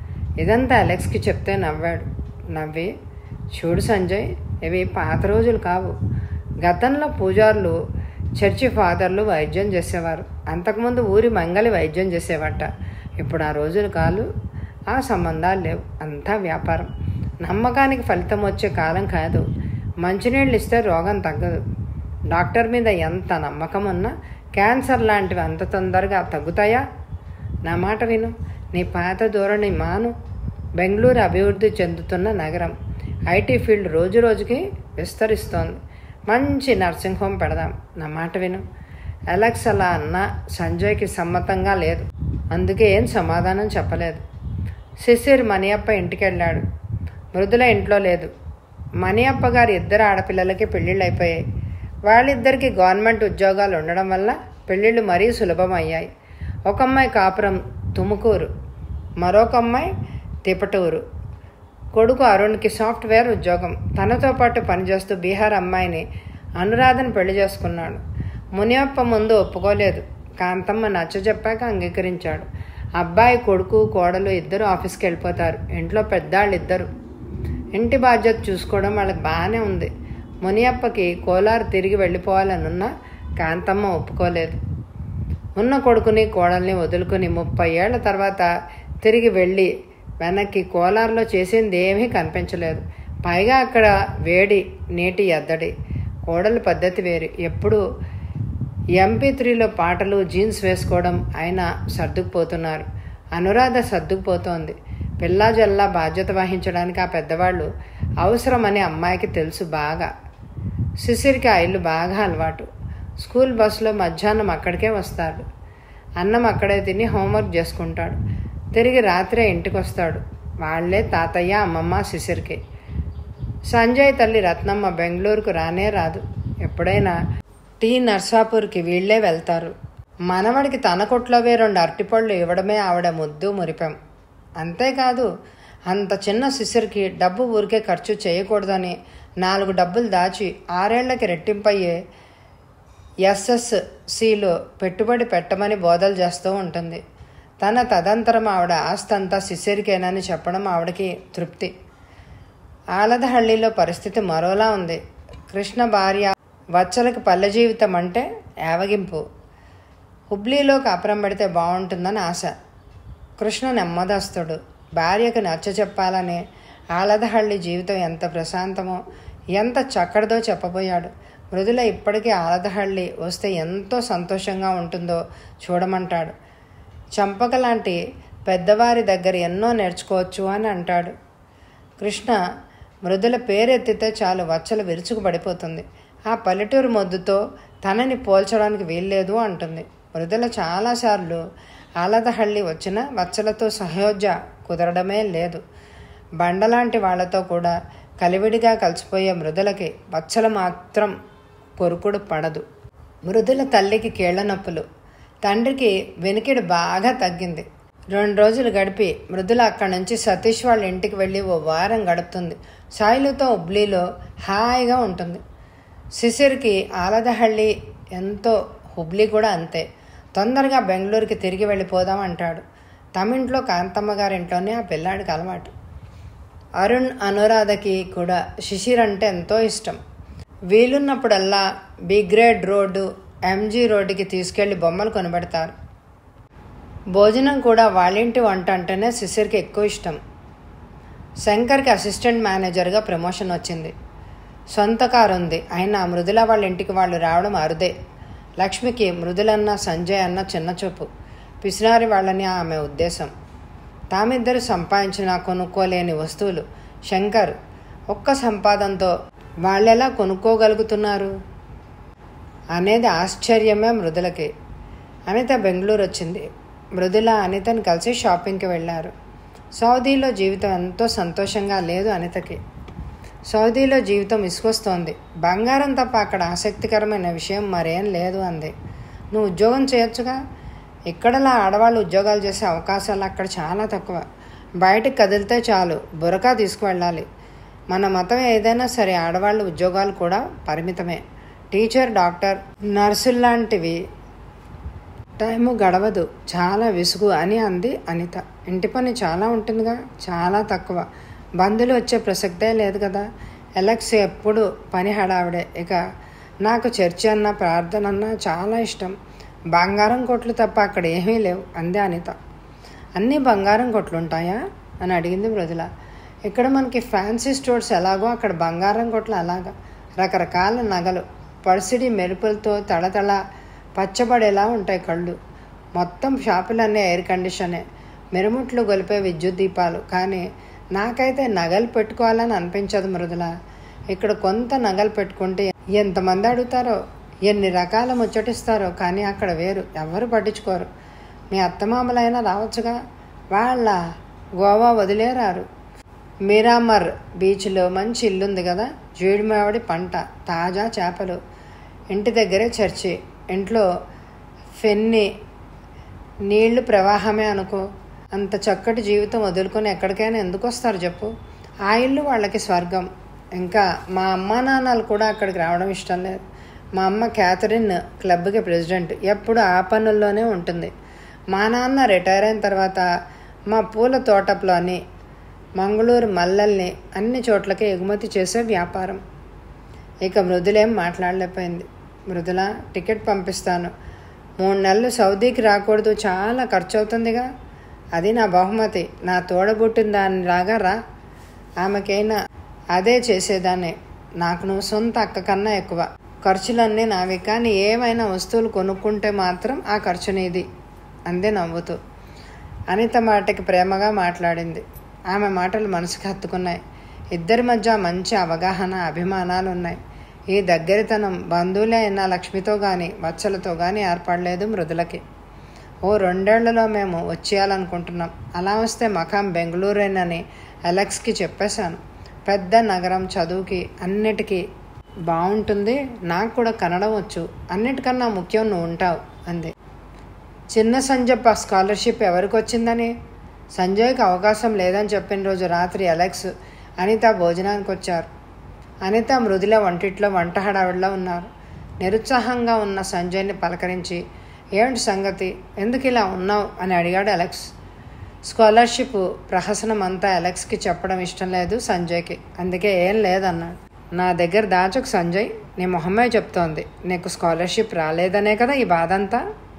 ఇదంతా అలెక్స్కి చెప్తే నవ్వాడు నవ్వి చూడు సంజయ్ ఇవి పాత రోజులు కావు గతంలో పూజారులు చర్చి ఫాదర్లు వైద్యం చేసేవారు అంతకుముందు ఊరి మంగలి వైద్యం చేసేవట ఇప్పుడు ఆ రోజులు కాలు ఆ సంబంధాలు లేవు అంతా వ్యాపారం నమ్మకానికి ఫలితం వచ్చే కాలం కాదు మంచినీళ్ళు ఇస్తే రోగం తగ్గదు డాక్టర్ మీద ఎంత నమ్మకం ఉన్నా క్యాన్సర్ లాంటివి అంత తొందరగా తగ్గుతాయా నా మాట విను నీ పాత ధోరణి మాను బెంగళూరు అభివృద్ధి చెందుతున్న నగరం ఐటీ ఫీల్డ్ రోజు రోజుకి విస్తరిస్తోంది మంచి నర్సింగ్ హోమ్ పెడదాం నా మాట విను అలెక్స్ అలా అన్న సంజయ్కి సమ్మతంగా లేదు అందుకే ఏం సమాధానం చెప్పలేదు శిశిర్ మణియప్ప ఇంటికి వెళ్ళాడు మృదుల ఇంట్లో లేదు మణియప్ప గారి ఇద్దరు ఆడపిల్లలకి పెళ్ళిళ్ళు అయిపోయాయి వాళ్ళిద్దరికి గవర్నమెంట్ ఉద్యోగాలు ఉండడం వల్ల పెళ్ళిళ్ళు మరీ సులభం అయ్యాయి ఒక అమ్మాయి కాపురం తుముకూరు మరొక అమ్మాయి తిపటూరు కొడుకు అరుణ్కి సాఫ్ట్వేర్ ఉద్యోగం తనతో పాటు పనిచేస్తూ బీహార్ అమ్మాయిని అనురాధను పెళ్లి చేసుకున్నాడు మునియప్ప ముందు ఒప్పుకోలేదు కాంతమ్మ నచ్చజెప్పాక అంగీకరించాడు అబ్బాయి కొడుకు కోడలు ఇద్దరు ఆఫీస్కి వెళ్ళిపోతారు ఇంట్లో పెద్దాళ్ళు ఇద్దరు ఇంటి బాధ్యత చూసుకోవడం వాళ్ళకి బాగానే ఉంది మునియప్పకి కోలారు తిరిగి వెళ్ళిపోవాలనున్నా కాంతమ్మ ఒప్పుకోలేదు ఉన్న కొడుకుని కోడల్ని వదులుకుని ముప్పై ఏళ్ల తర్వాత తిరిగి వెళ్ళి వెనక్కి కోలార్లో చేసింది ఏమీ కనిపించలేదు పైగా అక్కడ వేడి నీటి ఎద్దడి కోడలి పద్ధతి వేరు ఎప్పుడు ఎంపీ త్రీలో పాటలు జీన్స్ వేసుకోవడం ఆయన సర్దుకుపోతున్నారు అనురాధ సర్దుకుపోతోంది పిల్లా జల్లా బాధ్యత వహించడానికి ఆ పెద్దవాళ్ళు అవసరమని అమ్మాయికి తెలుసు బాగా శిశిరికి ఆ ఇల్లు బాగా అలవాటు స్కూల్ బస్సులో మధ్యాహ్నం అక్కడికే వస్తాడు అన్నం అక్కడే తిని హోంవర్క్ చేసుకుంటాడు తిరిగి రాత్రే ఇంటికి వస్తాడు వాళ్లే తాతయ్య అమ్మమ్మ శిశిర్కి సంజయ్ తల్లి రత్నమ్మ బెంగళూరుకు రానే రాదు ఎప్పుడైనా టీ నర్సాపూర్కి వీళ్లే వెళ్తారు మనవడికి తన కొట్లోవే రెండు అరటిపళ్ళు ఇవ్వడమే ఆవిడ ముద్దు మురిపెం అంతేకాదు అంత చిన్న శిశురికి డబ్బు ఊరికే ఖర్చు చేయకూడదని నాలుగు డబ్బులు దాచి ఆరేళ్లకి రెట్టింపయ్యే ఎస్ఎస్సిలో పెట్టుబడి పెట్టమని బోధలు చేస్తూ ఉంటుంది తన తదంతరం ఆవిడ ఆస్తంతా శిశిరికేనని చెప్పడం ఆవిడకి తృప్తి ఆలదహಳ್ಳಿలో పరిస్థితి మరోలా ఉంది కృష్ణ భార్య వచ్చలకి పల్లె జీవితం అంటే యావగింపు హుబ్లీలో కాపురం పెడితే బాగుంటుందని ఆశ కృష్ణ నెమ్మదస్తుడు భార్యకు నచ్చ చెప్పాలని ఆలదహಳ್ಳಿ జీవితం ఎంత ప్రశాంతమో ఎంత చక్కటిదో చెప్పబోయాడు మృదుల ఇప్పటికీ ఆలదహಳ್ಳಿ వస్తే ఎంతో సంతోషంగా ఉంటుందో చూడమంటాడు చంపక లాంటి పెద్దవారి దగ్గర ఎన్నో నేర్చుకోవచ్చు అని అంటాడు కృష్ణ మృదుల పేరెత్తితే చాలు వచ్చలు విరుచుకుపడిపోతుంది ఆ పల్లెటూరు మొద్దుతో తనని పోల్చడానికి వీల్లేదు అంటుంది మృదుల చాలాసార్లు ఆలదహಳ್ಳಿ వచ్చిన వచ్చలతో సహయోజ్య కుదరడమే లేదు బండలాంటి వాళ్లతో కూడా కలివిడిగా కలిసిపోయే మృదులకి వచ్చల మాత్రం కొరుకుడు పడదు మృదుల తల్లికి కీళ్ల నొప్పులు తండ్రికి వెనుకిడు బాగా తగ్గింది రెండు రోజులు గడిపి మృదుల అక్కడి నుంచి సతీష్ వాళ్ళ ఇంటికి వెళ్ళి ఓ వారం గడుపుతుంది సాయిలుతో హుబ్లీలో హాయిగా ఉంటుంది శిశిర్కి ఆలదహళ్ళి ఎంతో హుబ్లీ కూడా అంతే తొందరగా బెంగళూరుకి తిరిగి వెళ్ళిపోదాం అంటాడు తమింట్లో కాంతమ్మ గారింట్లోనే ఆ పిల్లాడికి అలవాటు అరుణ్ అనురాధకి కూడా శిశిర్ అంటే ఎంతో ఇష్టం వీలున్నప్పుడల్లా బి గ్రేడ్ రోడ్డు ఎంజీ రోడ్డుకి తీసుకెళ్లి బొమ్మలు కొనిపెడతారు భోజనం కూడా వాళ్ళింటి వంట అంటేనే శిశిర్కి ఎక్కువ ఇష్టం శంకర్కి అసిస్టెంట్ మేనేజర్గా ప్రమోషన్ వచ్చింది సొంత కారు ఉంది అయినా మృదుల వాళ్ళ ఇంటికి వాళ్ళు రావడం అరుదే లక్ష్మికి మృదులన్న సంజయ్ అన్న చిన్న చూపు పిసినారి వాళ్ళని ఆమె ఉద్దేశం తామిద్దరు సంపాదించిన కొనుక్కోలేని వస్తువులు శంకర్ ఒక్క సంపాదనతో వాళ్ళెలా కొనుక్కోగలుగుతున్నారు అనేది ఆశ్చర్యమే మృదులకి అనిత బెంగళూరు వచ్చింది మృదుల అనితని కలిసి షాపింగ్కి వెళ్ళారు సౌదీలో జీవితం ఎంతో సంతోషంగా లేదు అనితకి సౌదీలో జీవితం ఇసుకొస్తోంది బంగారం తప్ప అక్కడ ఆసక్తికరమైన విషయం మరేం లేదు అంది నువ్వు ఉద్యోగం చేయొచ్చుగా ఇక్కడలా ఆడవాళ్ళు ఉద్యోగాలు చేసే అవకాశాలు అక్కడ చాలా తక్కువ బయటికి కదిలితే చాలు బురకా తీసుకువెళ్ళాలి మన మతం ఏదైనా సరే ఆడవాళ్ళు ఉద్యోగాలు కూడా పరిమితమే టీచర్ డాక్టర్ నర్సుల్లాంటివి టైము గడవదు చాలా విసుగు అని అంది అనిత ఇంటి పని చాలా ఉంటుందిగా చాలా తక్కువ బంధువులు వచ్చే ప్రసక్తే లేదు కదా ఎలక్స్ ఎప్పుడు పని హడావిడే ఇక నాకు చర్చి అన్న ప్రార్థన అన్న చాలా ఇష్టం బంగారం కొట్లు తప్ప అక్కడ ఏమీ లేవు అందే అనిత అన్నీ బంగారం కొట్లు ఉంటాయా అని అడిగింది మృదుల ఇక్కడ మనకి ఫ్యాన్సీ స్టోర్స్ ఎలాగో అక్కడ బంగారం కొట్లు అలాగా రకరకాల నగలు పడిసిడి మెరుపులతో తళతళ పచ్చబడేలా ఉంటాయి కళ్ళు మొత్తం షాపులన్నీ ఎయిర్ కండిషనే మెరుముట్లు గొలిపే విద్యుత్ దీపాలు కానీ నాకైతే నగలు పెట్టుకోవాలని అనిపించదు మృదుల ఇక్కడ కొంత నగలు పెట్టుకుంటే ఎంతమంది అడుగుతారో ఎన్ని రకాల ముచ్చటిస్తారో కానీ అక్కడ వేరు ఎవరు పట్టించుకోరు మీ అత్తమామలైనా రావచ్చుగా వాళ్ళ గోవా వదిలేరారు మీరామర్ బీచ్లో మంచి ఇల్లుంది కదా జీడిమావిడి పంట తాజా చేపలు ఇంటి దగ్గరే చర్చి ఇంట్లో ఫెన్ని నీళ్లు ప్రవాహమే అనుకో అంత చక్కటి జీవితం వదులుకొని ఎక్కడికైనా ఎందుకు వస్తారు చెప్పు ఆ ఇల్లు వాళ్ళకి స్వర్గం ఇంకా మా అమ్మా నాన్నలు కూడా అక్కడికి రావడం ఇష్టం లేదు మా అమ్మ క్యాథరిన్ క్లబ్కి ప్రెసిడెంట్ ఎప్పుడు ఆ పనుల్లోనే ఉంటుంది మా నాన్న రిటైర్ అయిన తర్వాత మా పూల తోటలోని మంగళూరు మల్లల్ని అన్ని చోట్లకి ఎగుమతి చేసే వ్యాపారం ఇక మృదులేం మాట్లాడలేకపోయింది మృదుల టికెట్ పంపిస్తాను మూడు నెలలు సౌదీకి రాకూడదు చాలా ఖర్చు అవుతుందిగా అది నా బహుమతి నా తోడబుట్టిన దానిలాగా రా ఆమెకైనా అదే చేసేదాన్ని నాకు నువ్వు సొంత అక్క కన్నా ఎక్కువ ఖర్చులన్నీ నావి కానీ ఏమైనా వస్తువులు కొనుక్కుంటే మాత్రం ఆ ఖర్చు నీది అందే నవ్వుతూ అనిత మాటకి ప్రేమగా మాట్లాడింది ఆమె మాటలు మనసుకు హత్తుకున్నాయి ఇద్దరి మధ్య మంచి అవగాహన అభిమానాలు ఉన్నాయి ఈ దగ్గరితనం బంధువులే అయిన లక్ష్మితో కానీ వత్సలతో కానీ ఏర్పడలేదు మృదులకి ఓ రెండేళ్లలో మేము వచ్చేయాలనుకుంటున్నాం అలా వస్తే మకాం బెంగళూరేనని అలెక్స్కి చెప్పేశాను పెద్ద నగరం చదువుకి అన్నిటికీ బాగుంటుంది నాకు కూడా కన్నడం వచ్చు అన్నిటికన్నా ముఖ్యం నువ్వు ఉంటావు అంది చిన్న సంజయ్ స్కాలర్షిప్ ఎవరికి వచ్చిందని సంజయ్కి అవకాశం లేదని చెప్పిన రోజు రాత్రి అలెక్స్ అనిత భోజనానికి వచ్చారు అనిత మృదుల వంటిట్లో వంట హడావిడిలో ఉన్నారు నిరుత్సాహంగా ఉన్న సంజయ్ని పలకరించి ఏమిటి సంగతి ఎందుకు ఇలా ఉన్నావు అని అడిగాడు అలెక్స్ స్కాలర్షిప్ ప్రహసనం అంతా అలెక్స్కి చెప్పడం ఇష్టం లేదు సంజయ్కి అందుకే ఏం లేదన్నాడు నా దగ్గర దాచుకు సంజయ్ నీ మొహమ్మే చెప్తోంది నీకు స్కాలర్షిప్ రాలేదనే కదా ఈ బాధ అంతా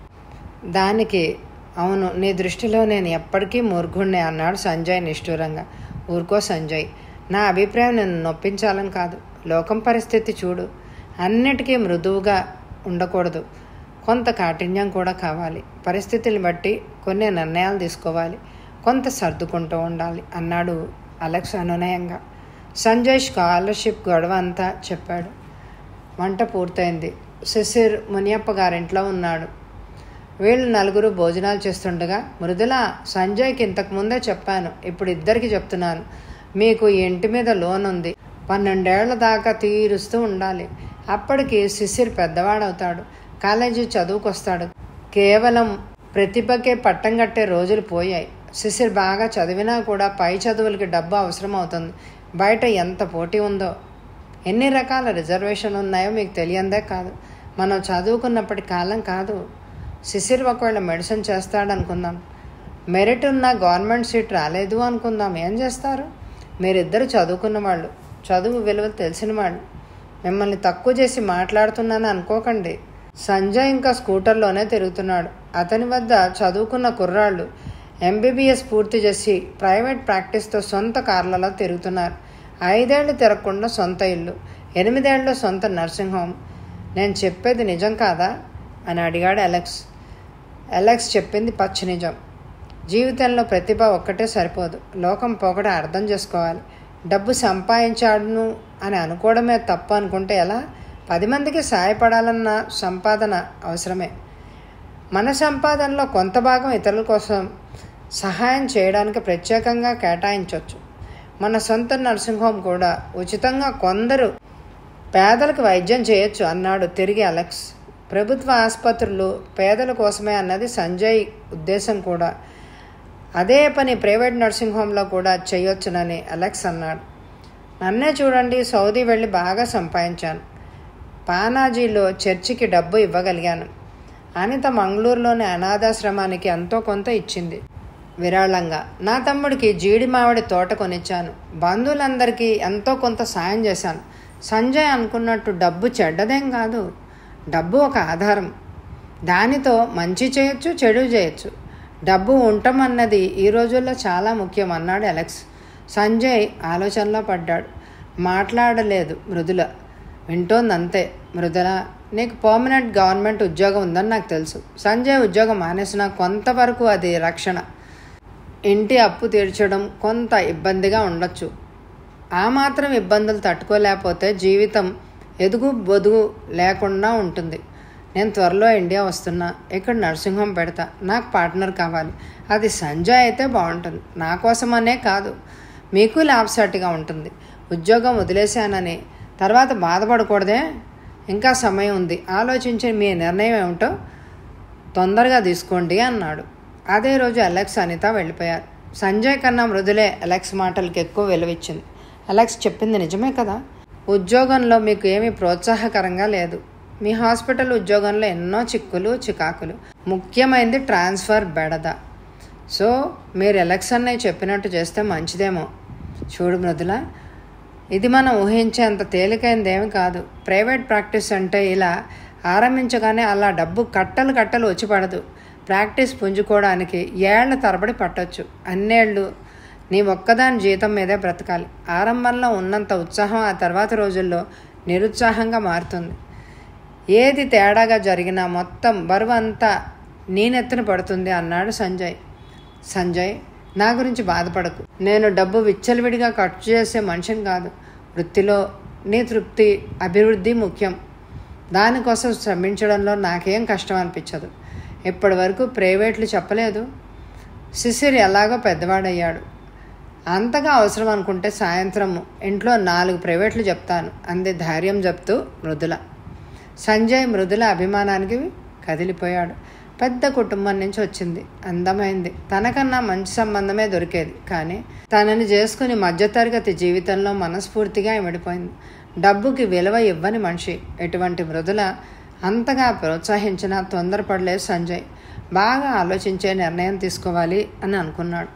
దానికి అవును నీ దృష్టిలో నేను ఎప్పటికీ మూర్ఘుణ్ణే అన్నాడు సంజయ్ నిష్ఠూరంగా ఊరుకో సంజయ్ నా అభిప్రాయం నేను నొప్పించాలని కాదు లోకం పరిస్థితి చూడు అన్నిటికీ మృదువుగా ఉండకూడదు కొంత కాఠిన్యం కూడా కావాలి పరిస్థితుల్ని బట్టి కొన్ని నిర్ణయాలు తీసుకోవాలి కొంత సర్దుకుంటూ ఉండాలి అన్నాడు అలెక్స్ అనునయంగా సంజయ్ స్కాలర్షిప్ గొడవ అంతా చెప్పాడు వంట పూర్తయింది శిశిర్ మునియప్ప గారింట్లో ఉన్నాడు వీళ్ళు నలుగురు భోజనాలు చేస్తుండగా మృదుల సంజయ్కి ఇంతకు ముందే చెప్పాను ఇప్పుడు ఇద్దరికి చెప్తున్నాను మీకు ఈ ఇంటి మీద లోన్ ఉంది పన్నెండేళ్ల దాకా తీరుస్తూ ఉండాలి అప్పటికి శిశిర్ పెద్దవాడవుతాడు కాలేజీ చదువుకొస్తాడు కేవలం ప్రతిభకే పట్టం కట్టే రోజులు పోయాయి శిశిర్ బాగా చదివినా కూడా పై చదువులకి డబ్బు అవసరం అవుతుంది బయట ఎంత పోటీ ఉందో ఎన్ని రకాల రిజర్వేషన్లు ఉన్నాయో మీకు తెలియందే కాదు మనం చదువుకున్నప్పటి కాలం కాదు శిశిర్ ఒకవేళ మెడిసిన్ చేస్తాడనుకుందాం మెరిట్ ఉన్న గవర్నమెంట్ సీట్ రాలేదు అనుకుందాం ఏం చేస్తారు మీరిద్దరు చదువుకున్న వాళ్ళు చదువు విలువలు తెలిసిన వాళ్ళు మిమ్మల్ని తక్కువ చేసి మాట్లాడుతున్నాను అనుకోకండి సంజయ్ ఇంకా స్కూటర్లోనే తిరుగుతున్నాడు అతని వద్ద చదువుకున్న కుర్రాళ్ళు ఎంబీబీఎస్ పూర్తి చేసి ప్రైవేట్ ప్రాక్టీస్తో సొంత కార్లలో తిరుగుతున్నారు ఐదేళ్లు తిరగకుండా సొంత ఇల్లు ఎనిమిదేళ్ళు సొంత నర్సింగ్ హోమ్ నేను చెప్పేది నిజం కాదా అని అడిగాడు అలెక్స్ అలెక్స్ చెప్పింది పచ్చి నిజం జీవితంలో ప్రతిభ ఒక్కటే సరిపోదు లోకం పొగడ అర్థం చేసుకోవాలి డబ్బు సంపాదించాడును అని అనుకోవడమే తప్పు అనుకుంటే ఎలా పది మందికి సాయపడాలన్న సంపాదన అవసరమే మన సంపాదనలో కొంత భాగం ఇతరుల కోసం సహాయం చేయడానికి ప్రత్యేకంగా కేటాయించవచ్చు మన సొంత నర్సింగ్ హోమ్ కూడా ఉచితంగా కొందరు పేదలకు వైద్యం చేయొచ్చు అన్నాడు తిరిగి అలెక్స్ ప్రభుత్వ ఆసుపత్రులు పేదల కోసమే అన్నది సంజయ్ ఉద్దేశం కూడా అదే పని ప్రైవేట్ నర్సింగ్ హోమ్లో కూడా చేయొచ్చునని అలెక్స్ అన్నాడు నన్నే చూడండి సౌదీ వెళ్ళి బాగా సంపాదించాను పానాజీలో చర్చికి డబ్బు ఇవ్వగలిగాను అనిత మంగళూరులోని అనాథాశ్రమానికి ఎంతో కొంత ఇచ్చింది విరాళంగా నా తమ్ముడికి జీడి మామిడి తోట కొనిచ్చాను బంధువులందరికీ ఎంతో కొంత సాయం చేశాను సంజయ్ అనుకున్నట్టు డబ్బు చెడ్డదేం కాదు డబ్బు ఒక ఆధారం దానితో మంచి చేయొచ్చు చెడు చేయొచ్చు డబ్బు ఉండటం అన్నది ఈ రోజుల్లో చాలా ముఖ్యం అన్నాడు అలెక్స్ సంజయ్ ఆలోచనలో పడ్డాడు మాట్లాడలేదు మృదుల వింటోంది అంతే మృదుల నీకు పర్మనెంట్ గవర్నమెంట్ ఉద్యోగం ఉందని నాకు తెలుసు సంజయ్ ఉద్యోగం మానేసిన కొంతవరకు అది రక్షణ ఇంటి అప్పు తీర్చడం కొంత ఇబ్బందిగా ఉండొచ్చు ఆ మాత్రం ఇబ్బందులు తట్టుకోలేకపోతే జీవితం ఎదుగు బొదుగు లేకుండా ఉంటుంది నేను త్వరలో ఇండియా వస్తున్నా ఇక్కడ నర్సింగ్ హోమ్ పెడతా నాకు పార్ట్నర్ కావాలి అది సంజయ్ అయితే బాగుంటుంది నా కోసమనే కాదు మీకు లాభసాటిగా ఉంటుంది ఉద్యోగం వదిలేశానని తర్వాత బాధపడకూడదే ఇంకా సమయం ఉంది ఆలోచించి మీ నిర్ణయం ఏమిటో తొందరగా తీసుకోండి అన్నాడు అదే రోజు అలెక్స్ అనిత వెళ్ళిపోయారు సంజయ్ కన్నా మృదులే అలెక్స్ మాటలకి ఎక్కువ విలువిచ్చింది అలెక్స్ చెప్పింది నిజమే కదా ఉద్యోగంలో మీకు ఏమీ ప్రోత్సాహకరంగా లేదు మీ హాస్పిటల్ ఉద్యోగంలో ఎన్నో చిక్కులు చికాకులు ముఖ్యమైనది ట్రాన్స్ఫర్ బెడద సో మీరు ఎలక్షన్ చెప్పినట్టు చేస్తే మంచిదేమో చూడు మృదుల ఇది మనం ఊహించేంత తేలికైనదేమి కాదు ప్రైవేట్ ప్రాక్టీస్ అంటే ఇలా ఆరంభించగానే అలా డబ్బు కట్టలు కట్టలు వచ్చి పడదు ప్రాక్టీస్ పుంజుకోవడానికి ఏళ్ల తరబడి పట్టొచ్చు అన్నేళ్ళు నీ ఒక్కదాని జీతం మీదే బ్రతకాలి ఆరంభంలో ఉన్నంత ఉత్సాహం ఆ తర్వాత రోజుల్లో నిరుత్సాహంగా మారుతుంది ఏది తేడాగా జరిగినా మొత్తం బరువు అంతా నేనెత్తున పడుతుంది అన్నాడు సంజయ్ సంజయ్ నా గురించి బాధపడకు నేను డబ్బు విచ్చలవిడిగా ఖర్చు చేసే మనిషిని కాదు వృత్తిలో నీ తృప్తి అభివృద్ధి ముఖ్యం దానికోసం శ్రమించడంలో నాకేం కష్టం అనిపించదు ఇప్పటి వరకు ప్రైవేట్లు చెప్పలేదు శిశిర్ ఎలాగో పెద్దవాడయ్యాడు అంతగా అవసరం అనుకుంటే సాయంత్రం ఇంట్లో నాలుగు ప్రైవేట్లు చెప్తాను అంది ధైర్యం చెప్తూ మృదుల సంజయ్ మృదుల అభిమానానికి కదిలిపోయాడు పెద్ద కుటుంబం నుంచి వచ్చింది అందమైంది తనకన్నా మంచి సంబంధమే దొరికేది కానీ తనని చేసుకుని మధ్యతరగతి జీవితంలో మనస్ఫూర్తిగా ఇమిడిపోయింది డబ్బుకి విలువ ఇవ్వని మనిషి ఎటువంటి మృదుల అంతగా ప్రోత్సహించినా తొందరపడలేదు సంజయ్ బాగా ఆలోచించే నిర్ణయం తీసుకోవాలి అని అనుకున్నాడు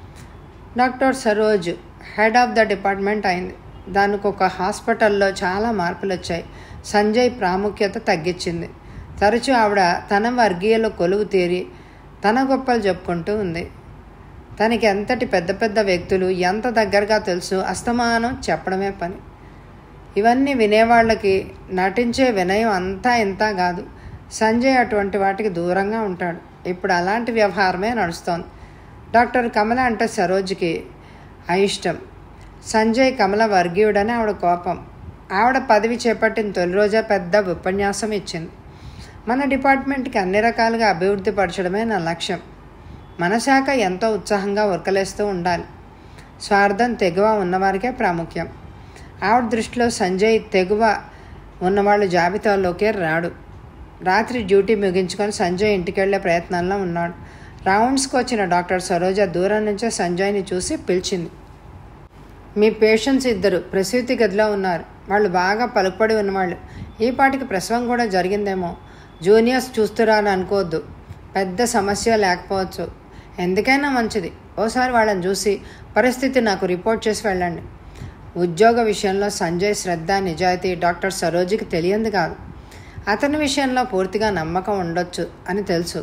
doctor Saroj head of the department అయింది దానికి ఒక హాస్పిటల్లో చాలా మార్పులు వచ్చాయి సంజయ్ ప్రాముఖ్యత తగ్గించింది తరచూ ఆవిడ తన వర్గీయలో కొలువు తీరి తన గొప్పలు చెప్పుకుంటూ ఉంది తనకి ఎంతటి పెద్ద పెద్ద వ్యక్తులు ఎంత దగ్గరగా తెలుసు అస్తమానం చెప్పడమే పని ఇవన్నీ వినేవాళ్ళకి నటించే వినయం అంతా ఇంత కాదు సంజయ్ అటువంటి వాటికి దూరంగా ఉంటాడు ఇప్పుడు అలాంటి వ్యవహారమే నడుస్తోంది డాక్టర్ కమల అంటే సరోజ్కి అయిష్టం సంజయ్ కమల వర్గీయుడని ఆవిడ కోపం ఆవిడ పదవి చేపట్టిన తొలి రోజే పెద్ద ఉపన్యాసం ఇచ్చింది మన డిపార్ట్మెంట్కి అన్ని రకాలుగా అభివృద్ధి పరచడమే నా లక్ష్యం మన శాఖ ఎంతో ఉత్సాహంగా ఉరకలేస్తూ ఉండాలి స్వార్థం తెగువ ఉన్నవారికే ప్రాముఖ్యం ఆవిడ దృష్టిలో సంజయ్ తెగువ ఉన్నవాళ్ళు జాబితాలోకే రాడు రాత్రి డ్యూటీ ముగించుకొని సంజయ్ ఇంటికి వెళ్లే ప్రయత్నంలో ఉన్నాడు రౌండ్స్కి వచ్చిన డాక్టర్ సరోజ దూరం నుంచే సంజయ్ని చూసి పిలిచింది మీ పేషెంట్స్ ఇద్దరు ప్రసూతి గదిలో ఉన్నారు వాళ్ళు బాగా పలుకుపడి ఉన్నవాళ్ళు ఈ పాటికి ప్రసవం కూడా జరిగిందేమో జూనియర్స్ చూస్తురాని అనుకోవద్దు పెద్ద సమస్య లేకపోవచ్చు ఎందుకైనా మంచిది ఓసారి వాళ్ళని చూసి పరిస్థితి నాకు రిపోర్ట్ చేసి వెళ్ళండి ఉద్యోగ విషయంలో సంజయ్ శ్రద్ధ నిజాయితీ డాక్టర్ సరోజికి తెలియంది కాదు అతని విషయంలో పూర్తిగా నమ్మకం ఉండొచ్చు అని తెలుసు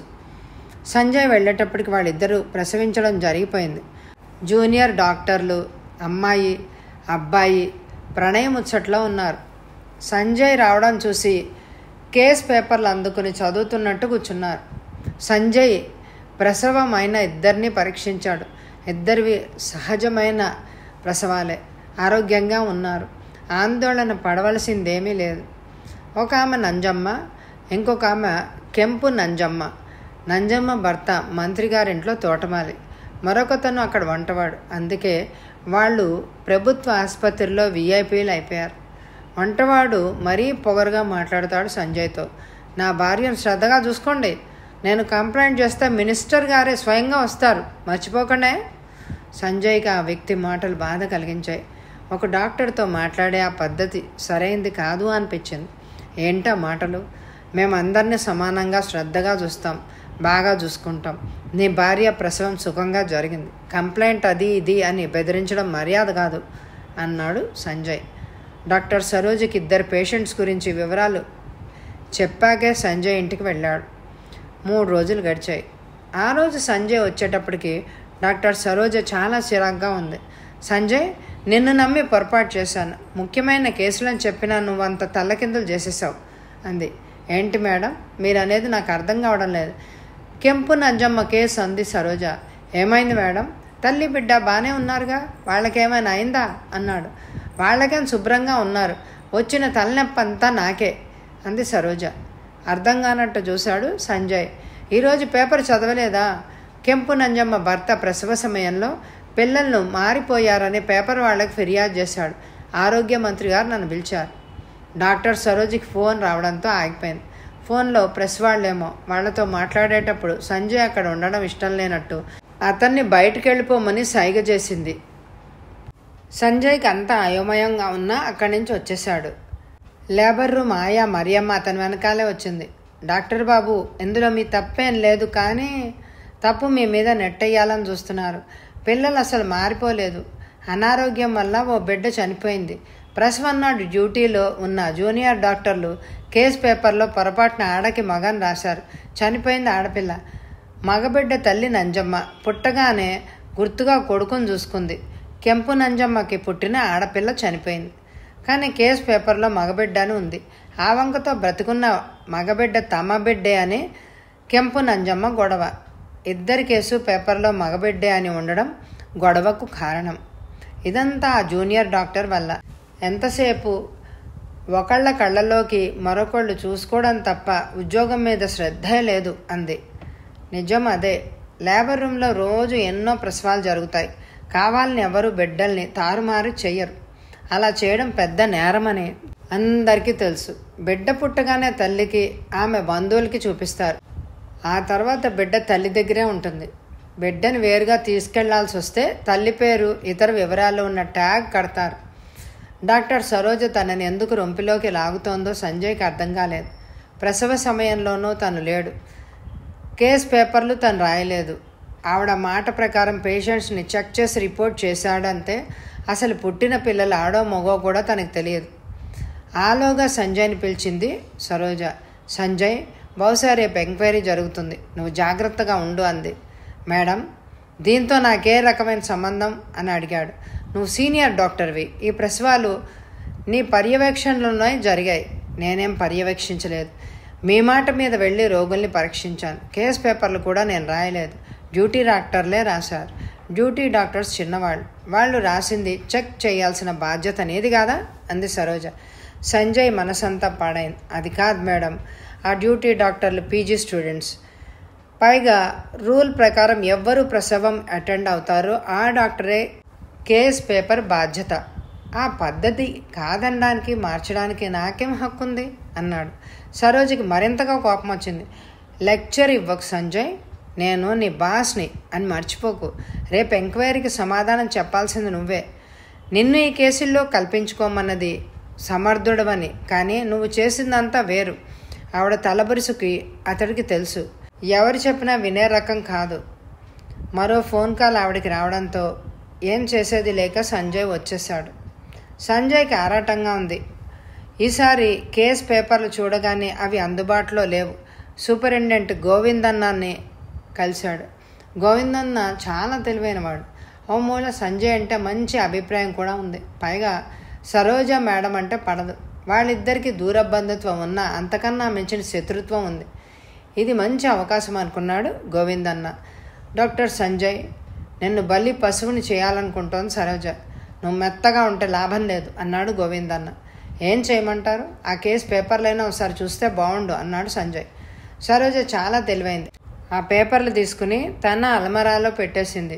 సంజయ్ వెళ్ళేటప్పటికి వాళ్ళిద్దరూ ప్రసవించడం జరిగిపోయింది జూనియర్ డాక్టర్లు అమ్మాయి అబ్బాయి ప్రణయ ముచ్చట్లో ఉన్నారు సంజయ్ రావడం చూసి కేస్ పేపర్లు అందుకుని చదువుతున్నట్టు కూర్చున్నారు సంజయ్ ప్రసవం అయిన ఇద్దరిని పరీక్షించాడు ఇద్దరివి సహజమైన ప్రసవాలే ఆరోగ్యంగా ఉన్నారు ఆందోళన పడవలసిందేమీ లేదు ఒక ఆమె నంజమ్మ ఇంకొక ఆమె కెంపు నంజమ్మ నంజమ్మ భర్త మంత్రి గారింట్లో తోటమాలి మరొకతను అక్కడ వంటవాడు అందుకే వాళ్ళు ప్రభుత్వ ఆసుపత్రిలో విఐపీలు అయిపోయారు వంటవాడు మరీ పొగరుగా మాట్లాడతాడు సంజయ్తో నా భార్యను శ్రద్ధగా చూసుకోండి నేను కంప్లైంట్ చేస్తే మినిస్టర్ గారే స్వయంగా వస్తారు మర్చిపోకండే సంజయ్కి ఆ వ్యక్తి మాటలు బాధ కలిగించాయి ఒక డాక్టర్తో మాట్లాడే ఆ పద్ధతి సరైంది కాదు అనిపించింది ఏంటా మాటలు మేమందరినీ సమానంగా శ్రద్ధగా చూస్తాం బాగా చూసుకుంటాం నీ భార్య ప్రసవం సుఖంగా జరిగింది కంప్లైంట్ అది ఇది అని బెదిరించడం మర్యాద కాదు అన్నాడు సంజయ్ డాక్టర్ సరోజకి ఇద్దరు పేషెంట్స్ గురించి వివరాలు చెప్పాకే సంజయ్ ఇంటికి వెళ్ళాడు మూడు రోజులు గడిచాయి ఆ రోజు సంజయ్ వచ్చేటప్పటికి డాక్టర్ సరోజ చాలా చిరాగ్గా ఉంది సంజయ్ నిన్ను నమ్మి పొరపాటు చేశాను ముఖ్యమైన కేసులని చెప్పినా నువ్వు అంత తల్లకిందులు చేసేసావు అంది ఏంటి మేడం మీరు అనేది నాకు అర్థం కావడం లేదు కెంపు నంజమ్మ కేసు అంది సరోజ ఏమైంది మేడం తల్లి బిడ్డ బాగానే ఉన్నారుగా వాళ్ళకేమైనా అయిందా అన్నాడు వాళ్ళకేం శుభ్రంగా ఉన్నారు వచ్చిన తలనొప్పి అంతా నాకే అంది సరోజ అర్థం కానట్టు చూశాడు సంజయ్ ఈరోజు పేపర్ చదవలేదా కెంపు నంజమ్మ భర్త ప్రసవ సమయంలో పిల్లలను మారిపోయారని పేపర్ వాళ్ళకి ఫిర్యాదు చేశాడు ఆరోగ్య మంత్రి గారు నన్ను పిలిచారు డాక్టర్ సరోజికి ఫోన్ రావడంతో ఆగిపోయింది ఫోన్లో ప్రెస్ వాళ్ళేమో వాళ్ళతో మాట్లాడేటప్పుడు సంజయ్ అక్కడ ఉండడం ఇష్టం లేనట్టు అతన్ని బయటకు వెళ్ళిపోమని సైగ చేసింది సంజయ్కి అంతా అయోమయంగా ఉన్నా అక్కడి నుంచి వచ్చేశాడు లేబర్ రూమ్ ఆయా మరియమ్మ అతని వెనకాలే వచ్చింది డాక్టర్ బాబు ఇందులో మీ తప్పేం లేదు కానీ తప్పు మీ మీద నెట్టేయాలని చూస్తున్నారు పిల్లలు అసలు మారిపోలేదు అనారోగ్యం వల్ల ఓ బిడ్డ చనిపోయింది ప్రసవం నాడు డ్యూటీలో ఉన్న జూనియర్ డాక్టర్లు కేసు పేపర్లో పొరపాటున ఆడకి మగని రాశారు చనిపోయింది ఆడపిల్ల మగబిడ్డ తల్లి నంజమ్మ పుట్టగానే గుర్తుగా కొడుకుని చూసుకుంది కెంపు నంజమ్మకి పుట్టిన ఆడపిల్ల చనిపోయింది కానీ కేసు పేపర్లో మగబిడ్డ అని ఉంది ఆ వంకతో బ్రతుకున్న మగబిడ్డ తమ బిడ్డే అని కెంపు నంజమ్మ గొడవ ఇద్దరి కేసు పేపర్లో మగబిడ్డే అని ఉండడం గొడవకు కారణం ఇదంతా ఆ జూనియర్ డాక్టర్ వల్ల ఎంతసేపు ఒకళ్ళ కళ్ళలోకి మరొకళ్ళు చూసుకోవడం తప్ప ఉద్యోగం మీద శ్రద్ధే లేదు అంది నిజం అదే లేబర్ రూమ్లో రోజు ఎన్నో ప్రసవాలు జరుగుతాయి కావాలని ఎవరు బిడ్డల్ని తారుమారు చెయ్యరు అలా చేయడం పెద్ద నేరమని అందరికీ తెలుసు బిడ్డ పుట్టగానే తల్లికి ఆమె బంధువులకి చూపిస్తారు ఆ తర్వాత బిడ్డ తల్లి దగ్గరే ఉంటుంది బిడ్డని వేరుగా తీసుకెళ్లాల్సి వస్తే తల్లి పేరు ఇతర వివరాలు ఉన్న ట్యాగ్ కడతారు డాక్టర్ సరోజ తనని ఎందుకు రొంపిలోకి లాగుతోందో సంజయ్కి అర్థం కాలేదు ప్రసవ సమయంలోనూ తను లేడు కేస్ పేపర్లు తను రాయలేదు ఆవిడ మాట ప్రకారం పేషెంట్స్ని చెక్ చేసి రిపోర్ట్ చేశాడంతే అసలు పుట్టిన పిల్లలు ఆడో మగో కూడా తనకు తెలియదు ఆలోగా సంజయ్ని పిలిచింది సరోజ సంజయ్ బహుశా రేపు ఎంక్వైరీ జరుగుతుంది నువ్వు జాగ్రత్తగా ఉండు అంది మేడం దీంతో నాకే రకమైన సంబంధం అని అడిగాడు నువ్వు సీనియర్ డాక్టర్వి ఈ ప్రసవాలు నీ పర్యవేక్షణలోనే జరిగాయి నేనేం పర్యవేక్షించలేదు మీ మాట మీద వెళ్ళి రోగుల్ని పరీక్షించాను కేస్ పేపర్లు కూడా నేను రాయలేదు డ్యూటీ డాక్టర్లే రాశారు డ్యూటీ డాక్టర్స్ చిన్నవాళ్ళు వాళ్ళు రాసింది చెక్ చేయాల్సిన బాధ్యత అనేది కాదా అంది సరోజ సంజయ్ మనసంతా పాడైంది అది కాదు మేడం ఆ డ్యూటీ డాక్టర్లు పీజీ స్టూడెంట్స్ పైగా రూల్ ప్రకారం ఎవ్వరు ప్రసవం అటెండ్ అవుతారో ఆ డాక్టరే కేస్ పేపర్ బాధ్యత ఆ పద్ధతి కాదనడానికి మార్చడానికి నాకేం హక్కు ఉంది అన్నాడు సరోజికి మరింతగా కోపం వచ్చింది లెక్చర్ ఇవ్వకు సంజయ్ నేను నీ బాస్ని అని మర్చిపోకు రేపు ఎంక్వైరీకి సమాధానం చెప్పాల్సింది నువ్వే నిన్ను ఈ కేసుల్లో కల్పించుకోమన్నది సమర్థుడవని కానీ నువ్వు చేసిందంతా వేరు ఆవిడ తలబురుసుకి అతడికి తెలుసు ఎవరు చెప్పినా వినే రకం కాదు మరో ఫోన్ కాల్ ఆవిడకి రావడంతో ఏం చేసేది లేక సంజయ్ వచ్చేశాడు సంజయ్కి ఆరాటంగా ఉంది ఈసారి కేస్ పేపర్లు చూడగానే అవి అందుబాటులో లేవు సూపరింటెండెంట్ గోవిందన్నాన్ని కలిశాడు గోవిందన్న చాలా తెలివైనవాడు ఓ మూల సంజయ్ అంటే మంచి అభిప్రాయం కూడా ఉంది పైగా సరోజ మేడం అంటే పడదు వాళ్ళిద్దరికీ దూర బంధుత్వం ఉన్న అంతకన్నా మించిన శత్రుత్వం ఉంది ఇది మంచి అవకాశం అనుకున్నాడు గోవిందన్న డాక్టర్ సంజయ్ నిన్ను బలి పశువుని చేయాలనుకుంటోంది సరోజ నువ్వు మెత్తగా ఉంటే లాభం లేదు అన్నాడు గోవిందన్న ఏం చేయమంటారు ఆ కేసు పేపర్లైనా ఒకసారి చూస్తే బాగుండు అన్నాడు సంజయ్ సరోజ చాలా తెలివైంది ఆ పేపర్లు తీసుకుని తన అలమరాలో పెట్టేసింది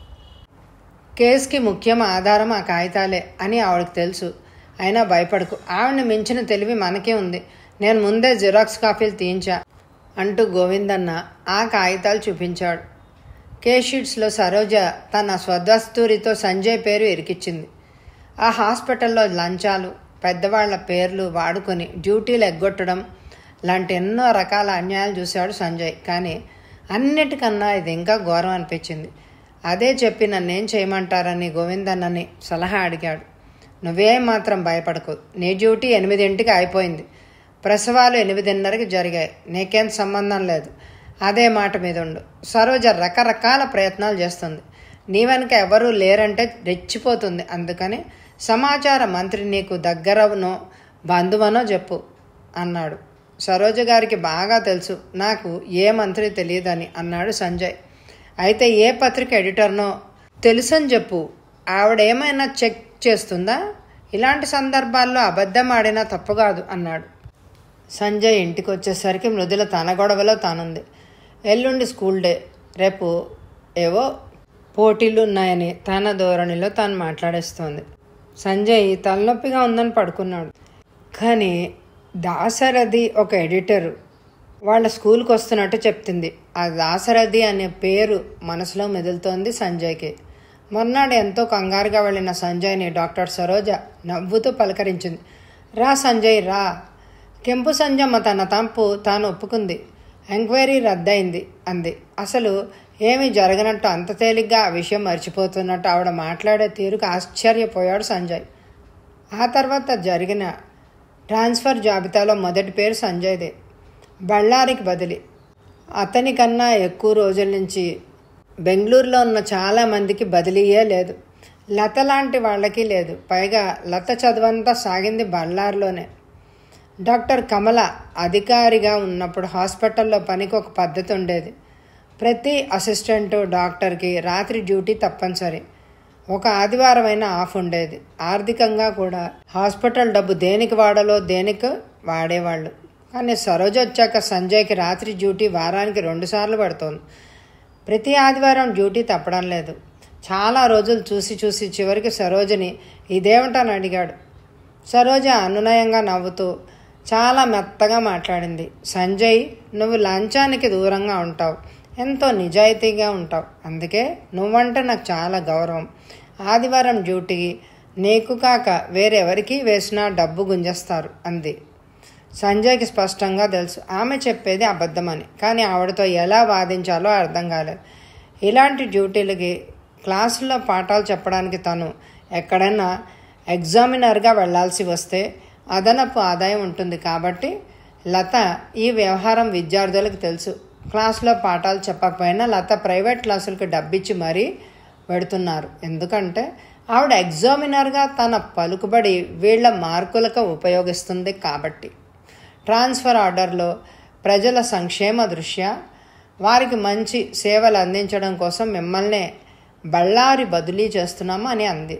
కేసుకి ముఖ్యం ఆధారం ఆ కాగితాలే అని ఆవిడకి తెలుసు అయినా భయపడకు ఆవిడని మించిన తెలివి మనకే ఉంది నేను ముందే జిరాక్స్ కాపీలు తీయించా అంటూ గోవిందన్న ఆ కాగితాలు చూపించాడు కేస్ షీట్స్లో సరోజ తన స్వదస్తూరితో సంజయ్ పేరు ఇరికిచ్చింది ఆ హాస్పిటల్లో లంచాలు పెద్దవాళ్ల పేర్లు వాడుకొని డ్యూటీలు ఎగ్గొట్టడం లాంటి ఎన్నో రకాల అన్యాయాలు చూశాడు సంజయ్ కానీ అన్నిటికన్నా ఇది ఇంకా ఘోరం అనిపించింది అదే చెప్పి నన్నేం చేయమంటారని గోవిందన్నని సలహా అడిగాడు నువ్వేం మాత్రం భయపడకు నీ డ్యూటీ ఎనిమిదింటికి అయిపోయింది ప్రసవాలు ఎనిమిదిన్నరకి జరిగాయి నీకేం సంబంధం లేదు అదే మాట మీద ఉండు సరోజ రకరకాల ప్రయత్నాలు చేస్తుంది నీ వెనుక ఎవరూ లేరంటే రెచ్చిపోతుంది అందుకని సమాచార మంత్రి నీకు దగ్గరనో బంధువనో చెప్పు అన్నాడు సరోజ గారికి బాగా తెలుసు నాకు ఏ మంత్రి తెలియదని అన్నాడు సంజయ్ అయితే ఏ పత్రిక ఎడిటర్నో తెలుసని చెప్పు ఆవిడ ఏమైనా చెక్ చేస్తుందా ఇలాంటి సందర్భాల్లో అబద్ధం ఆడినా తప్పు కాదు అన్నాడు సంజయ్ ఇంటికి వచ్చేసరికి మృదుల తన గొడవలో తానుంది ఎల్లుండి స్కూల్ డే రేపు ఏవో పోటీలు ఉన్నాయని తన ధోరణిలో తాను మాట్లాడేస్తోంది సంజయ్ తలనొప్పిగా ఉందని పడుకున్నాడు కానీ దాసరథి ఒక ఎడిటర్ వాళ్ళ స్కూల్కి వస్తున్నట్టు చెప్తుంది ఆ దాసరథి అనే పేరు మనసులో మెదులుతోంది సంజయ్కి మర్నాడు ఎంతో కంగారుగా వెళ్ళిన సంజయ్ని డాక్టర్ సరోజ నవ్వుతూ పలకరించింది రా సంజయ్ రా కెంపు సంజమ్మ తన తంపు తాను ఒప్పుకుంది ఎంక్వైరీ రద్దయింది అంది అసలు ఏమీ జరగనట్టు అంత తేలిగ్గా ఆ విషయం మర్చిపోతున్నట్టు ఆవిడ మాట్లాడే తీరుకు ఆశ్చర్యపోయాడు సంజయ్ ఆ తర్వాత జరిగిన ట్రాన్స్ఫర్ జాబితాలో మొదటి పేరు సంజయ్దే బళ్ళారికి బదిలీ అతని కన్నా ఎక్కువ రోజుల నుంచి బెంగళూరులో ఉన్న చాలా మందికి బదిలీయే లేదు లత లాంటి వాళ్ళకి లేదు పైగా లత చదువంతా సాగింది బళ్ళారిలోనే డాక్టర్ కమల అధికారిగా ఉన్నప్పుడు హాస్పిటల్లో పనికి ఒక పద్ధతి ఉండేది ప్రతి అసిస్టెంటు డాక్టర్కి రాత్రి డ్యూటీ తప్పనిసరి ఒక ఆదివారం అయినా ఆఫ్ ఉండేది ఆర్థికంగా కూడా హాస్పిటల్ డబ్బు దేనికి వాడాలో దేనికి వాడేవాళ్ళు కానీ సరోజ వచ్చాక సంజయ్కి రాత్రి డ్యూటీ వారానికి రెండుసార్లు పడుతోంది ప్రతి ఆదివారం డ్యూటీ తప్పడం లేదు చాలా రోజులు చూసి చూసి చివరికి సరోజని ఇదేమిటని అడిగాడు సరోజ అనునయంగా నవ్వుతూ చాలా మెత్తగా మాట్లాడింది సంజయ్ నువ్వు లంచానికి దూరంగా ఉంటావు ఎంతో నిజాయితీగా ఉంటావు అందుకే నువ్వంటే నాకు చాలా గౌరవం ఆదివారం డ్యూటీ నీకు కాక వేరెవరికి వేసినా డబ్బు గుంజేస్తారు అంది సంజయ్కి స్పష్టంగా తెలుసు ఆమె చెప్పేది అబద్ధమని కానీ ఆవిడతో ఎలా వాదించాలో అర్థం కాలేదు ఇలాంటి డ్యూటీలకి క్లాసుల్లో పాఠాలు చెప్పడానికి తను ఎక్కడైనా ఎగ్జామినర్గా వెళ్లాల్సి వస్తే అదనపు ఆదాయం ఉంటుంది కాబట్టి లత ఈ వ్యవహారం విద్యార్థులకు తెలుసు క్లాసులో పాఠాలు చెప్పకపోయినా లత ప్రైవేట్ క్లాసులకు డబ్బిచ్చి మరీ పెడుతున్నారు ఎందుకంటే ఆవిడ ఎగ్జామినర్గా తన పలుకుబడి వీళ్ల మార్కులకు ఉపయోగిస్తుంది కాబట్టి ట్రాన్స్ఫర్ ఆర్డర్లో ప్రజల సంక్షేమ దృష్ట్యా వారికి మంచి సేవలు అందించడం కోసం మిమ్మల్నే బళ్ళారి బదిలీ చేస్తున్నాము అని అంది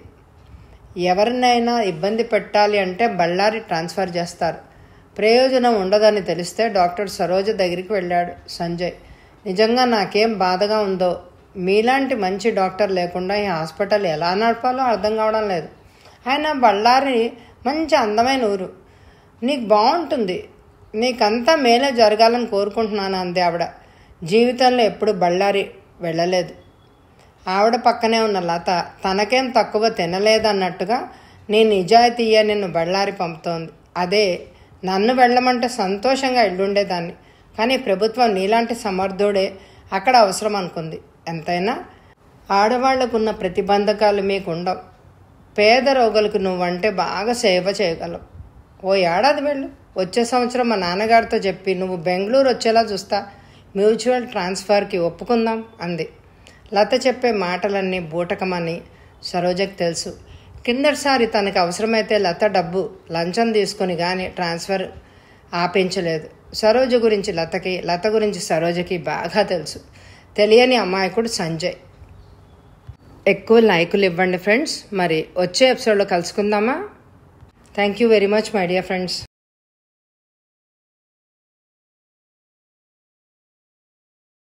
ఎవరినైనా ఇబ్బంది పెట్టాలి అంటే బళ్ళారి ట్రాన్స్ఫర్ చేస్తారు ప్రయోజనం ఉండదని తెలిస్తే డాక్టర్ సరోజ దగ్గరికి వెళ్ళాడు సంజయ్ నిజంగా నాకేం బాధగా ఉందో మీలాంటి మంచి డాక్టర్ లేకుండా ఈ హాస్పిటల్ ఎలా నడపాలో అర్థం కావడం లేదు ఆయన బళ్ళారి మంచి అందమైన ఊరు నీకు బాగుంటుంది నీకంతా మేలే జరగాలని కోరుకుంటున్నాను అంది ఆవిడ జీవితంలో ఎప్పుడు బళ్ళారి వెళ్ళలేదు ఆవిడ పక్కనే ఉన్న లత తనకేం తక్కువ తినలేదన్నట్టుగా నీ నిజాయితీయే నిన్ను బళ్ళారి పంపుతోంది అదే నన్ను వెళ్ళమంటే సంతోషంగా ఇల్లుండేదాన్ని కానీ ప్రభుత్వం నీలాంటి సమర్థుడే అక్కడ అవసరం అనుకుంది ఎంతైనా ఆడవాళ్లకున్న ప్రతిబంధకాలు మీకు ఉండవు పేద రోగులకు నువ్వంటే బాగా సేవ చేయగలవు ఓ ఏడాది వెళ్ళు వచ్చే సంవత్సరం మా నాన్నగారితో చెప్పి నువ్వు బెంగళూరు వచ్చేలా చూస్తా మ్యూచువల్ ట్రాన్స్ఫర్కి ఒప్పుకుందాం అంది లత చెప్పే మాటలన్నీ బూటకమని సరోజకి తెలుసు కిందటిసారి తనకి అవసరమైతే లత డబ్బు లంచం తీసుకొని కానీ ట్రాన్స్ఫర్ ఆపించలేదు సరోజ గురించి లతకి లత గురించి సరోజకి బాగా తెలుసు తెలియని అమాయకుడు సంజయ్ ఎక్కువ లైకులు ఇవ్వండి ఫ్రెండ్స్ మరి వచ్చే ఎపిసోడ్లో కలుసుకుందామా thank you very much my dear friends